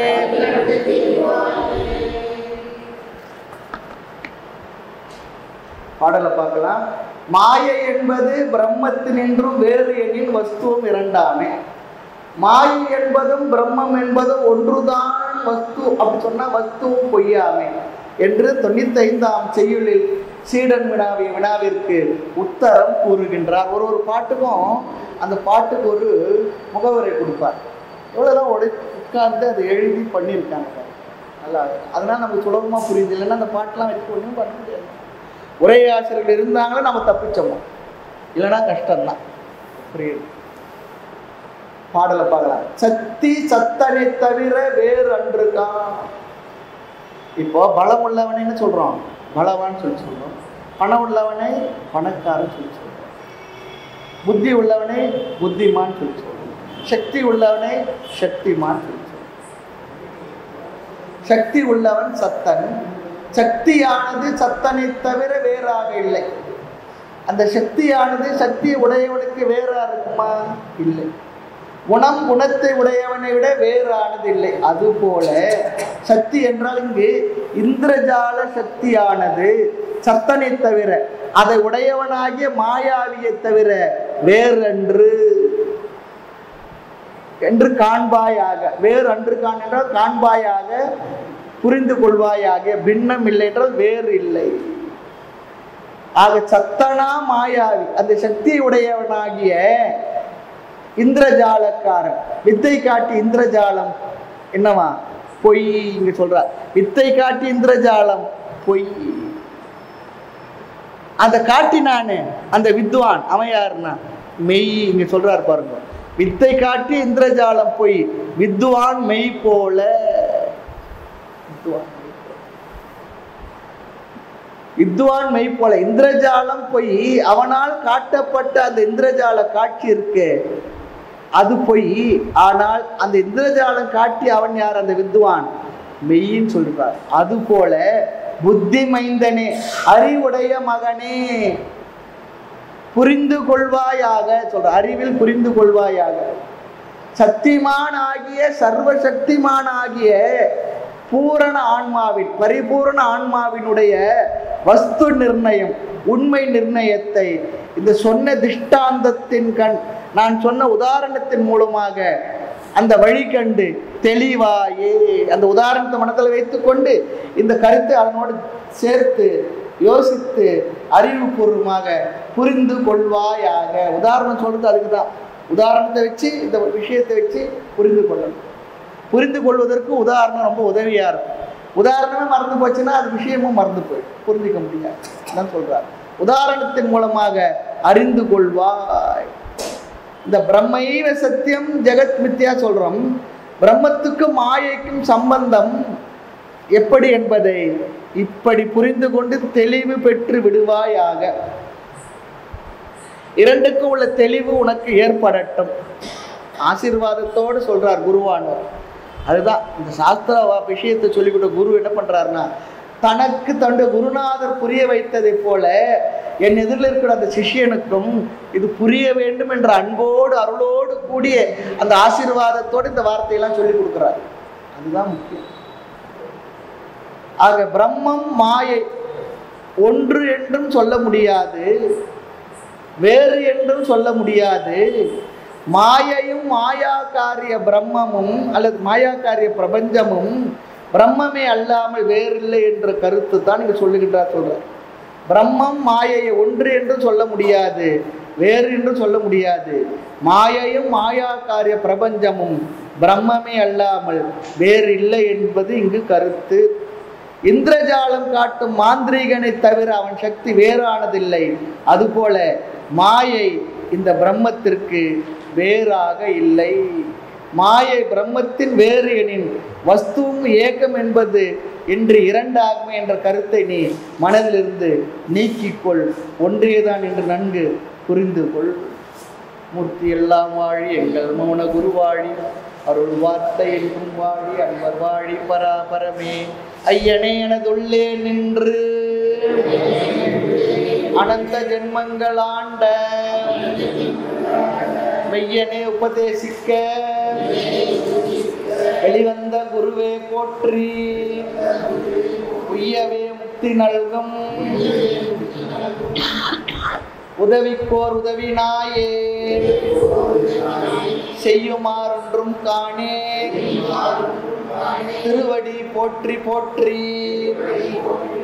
பாடலை பார்க்கலாம் மாயை என்பது பிரம்மத்தினின்றும் வேறு எண்ணின் வஸ்துவும் இரண்டாமே மாயை என்பதும் பிரம்மம் என்பதும் ஒன்றுதான் வஸ்து அப்படி சொன்னா வஸ்துவும் பொய்யாமே என்று தொண்ணூத்தி ஐந்தாம் செய்யுளில் சீடன் வினாவிய வினாவிற்கு உத்தரம் கூறுகின்றார் ஒரு ஒரு பாட்டுக்கும் அந்த பாட்டுக்கு ஒரு முகவரை கொடுப்பார் எவ்வளோதான் உடை உட்கார்ந்து அதை எழுதி பண்ணியிருக்காங்க பாருங்க. நல்லா இருக்கு. அதனால நமக்கு சுலபமாக புரியுது இல்லைன்னா அந்த பாட்டெலாம் வச்சு ஒன்றும் பண்ண முடியாது உரையாசிரியர்கள் இருந்தாங்களோ நம்ம தப்பிச்சோம் இல்லைன்னா கஷ்டம்தான் புரியுது பாடலை பார்க்கலாம் சக்தி சத்தனை தவிர வேறு அன்றுக்கான் இப்போ பலம் உள்ளவனை என்ன சொல்றோம் பலவான்னு சொல்லி சொல்றோம் பணம் உள்ளவனை பணக்காரன் சொல்லி சொல்றோம் புத்தி உள்ளவனை புத்திமான் சொல்லி சொல்றோம் சக்தி உள்ளவனை சக்திமான் சொல்லி சொல்றோம் சக்தி உள்ளவன் சத்தன் சக்தியானது சத்தனை தவிர வேறாக இல்லை அந்த சக்தியானது சக்தி உடையவனுக்கு வேறா இருக்குமா இல்லை குணம் குணத்தை உடையவனை விட வேறானது இல்லை அதுபோல சக்தி என்றால் இங்கு இந்திரஜால சக்தியானது சத்தனை தவிர அதை உடையவனாகிய மாயாவியை தவிர வேறென்று என்று காண்பாயாக வேறு அன்று காண் என்றால் காண்பாயாக புரிந்து கொள்வாயாக பின்னம் இல்லை என்றால் வேறு இல்லை ஆக சத்தனா மாயாவி அந்த சக்தி உடையவனாகிய இந்திரஜாலக்காரன் வித்தை காட்டி இந்திரஜாலம் என்னவா பொய் இங்க சொல்றார் வித்தை காட்டி இந்திரஜாலம் பொய் அந்த காட்டினானே அந்த வித்வான் அவன் யாருன்னா மெய் இங்க சொல்றாரு பாருங்க வித்தை காட்டி இந்திரஜாலம் பொய் வித்வான் மெய் போல வித்வான் மெய் போல. வித்வான் மெய்ப்போல இந்திரஜாலம் பொய் அவனால் காட்டப்பட்ட அந்த இந்திரஜால காட்சி இருக்கு அது பொய் ஆனால் அந்த இந்திரஜாலம் காட்டி அவன் யார் அந்த வித்வான் மெய்யின்னு சொல்றார் அது போல புத்தி மைந்தனே அறிவுடைய மகனே புரிந்து கொள்வாயாக சொல்ற அறிவில் புரிந்து கொள்வாயாக சக்திமான் ஆகிய சர்வ சக்திமான் ஆகிய பூரண ஆன்மாவின் பரிபூரண ஆன்மாவினுடைய வஸ்து நிர்ணயம் உண்மை நிர்ணயத்தை இந்த சொன்ன திஷ்டாந்தத்தின் கண் நான் சொன்ன உதாரணத்தின் மூலமாக அந்த வழி கண்டு தெளிவாயே அந்த உதாரணத்தை மனதில் வைத்துக்கொண்டு இந்த கருத்தை அதனோடு சேர்த்து யோசித்து அறிவுபூர்வமாக புரிந்து கொள்வாயாக உதாரணம் சொல்றது அதுக்கு தான் உதாரணத்தை வச்சு இந்த விஷயத்தை வச்சு புரிந்து கொள்ளணும் புரிந்து கொள்வதற்கு உதாரணம் ரொம்ப உதவியா இருக்கும் உதாரணமே மறந்து போச்சுன்னா அது விஷயமும் மறந்து போய் புரிஞ்சிக்க முடியாது தான் சொல்றார் உதாரணத்தின் மூலமாக அறிந்து கொள்வாய் இந்த பிரம்மைவ சத்தியம் ஜெகத் மித்யா சொல்றோம் பிரம்மத்துக்கும் மாயைக்கும் சம்பந்தம் எப்படி என்பதை இப்படி புரிந்து கொண்டு தெளிவு பெற்று விடுவாயாக இரண்டுக்கும் உள்ள தெளிவு உனக்கு ஏற்படட்டும் ஆசீர்வாதத்தோடு சொல்றார் குருவானவர் அதுதான் இந்த சாஸ்திர வ- விஷயத்தை சொல்லிக்கிட்ட குரு என்ன பண்றாருன்னா தனக்கு தன்னுடைய குருநாதர் புரிய வைத்ததை போல என் எதிரில் இருக்கிற அந்த சிஷ்யனுக்கும் இது புரிய வேண்டும் என்ற அன்போடு அருளோடு கூடிய அந்த ஆசீர்வாதத்தோடு இந்த வார்த்தையெல்லாம் சொல்லி கொடுக்குறாரு அதுதான் முக்கியம் ஆக பிரம்மம் மாயை ஒன்று என்றும் சொல்ல முடியாது வேறு என்றும் சொல்ல முடியாது மாயையும் மாயாக்காரிய பிரம்மமும் அல்லது மாயாக்காரிய பிரபஞ்சமும் பிரம்மமே அல்லாமல் வேறில்லை என்ற கருத்து தான் இங்க சொல்லுகின்றார் சொல்றார் பிரம்மம் மாயையை ஒன்று என்று சொல்ல முடியாது வேறு என்று சொல்ல முடியாது மாயையும் மாயாக்காரிய பிரபஞ்சமும் பிரம்மமே அல்லாமல் வேறு இல்லை என்பது இங்கு கருத்து இந்திரஜாலம் காட்டும் மாந்திரீகனை தவிர அவன் சக்தி வேறானதில்லை அதுபோல மாயை இந்த பிரம்மத்திற்கு வேறாக இல்லை மாயை பிரம்மத்தின் வேறு எனின் வஸ்துவும் ஏகம் என்பது என்று இரண்டாகுமே என்ற கருத்தை நீ மனதிலிருந்து நீக்கிக்கொள் ஒன்றியதான் என்று நன்கு புரிந்து கொள் மூர்த்தி எல்லாம் வாழி எங்கள் மௌன குருவாழி அருள் வார்த்தை என்றும் வாழி அன்பர் வாழி பராபரமே ஐயனே எனதுள்ளே நின்று அனந்த ஜென்மங்கள் ஆண்ட மெய்யனே உபதேசிக்க வெளிவந்த குருவே போற்றி உய்யவே முக்தி நல்கும் உதவிக்கோர் உதவினாயே செய்யுமாறொன்றும் காணே திருவடி போற்றி போற்றி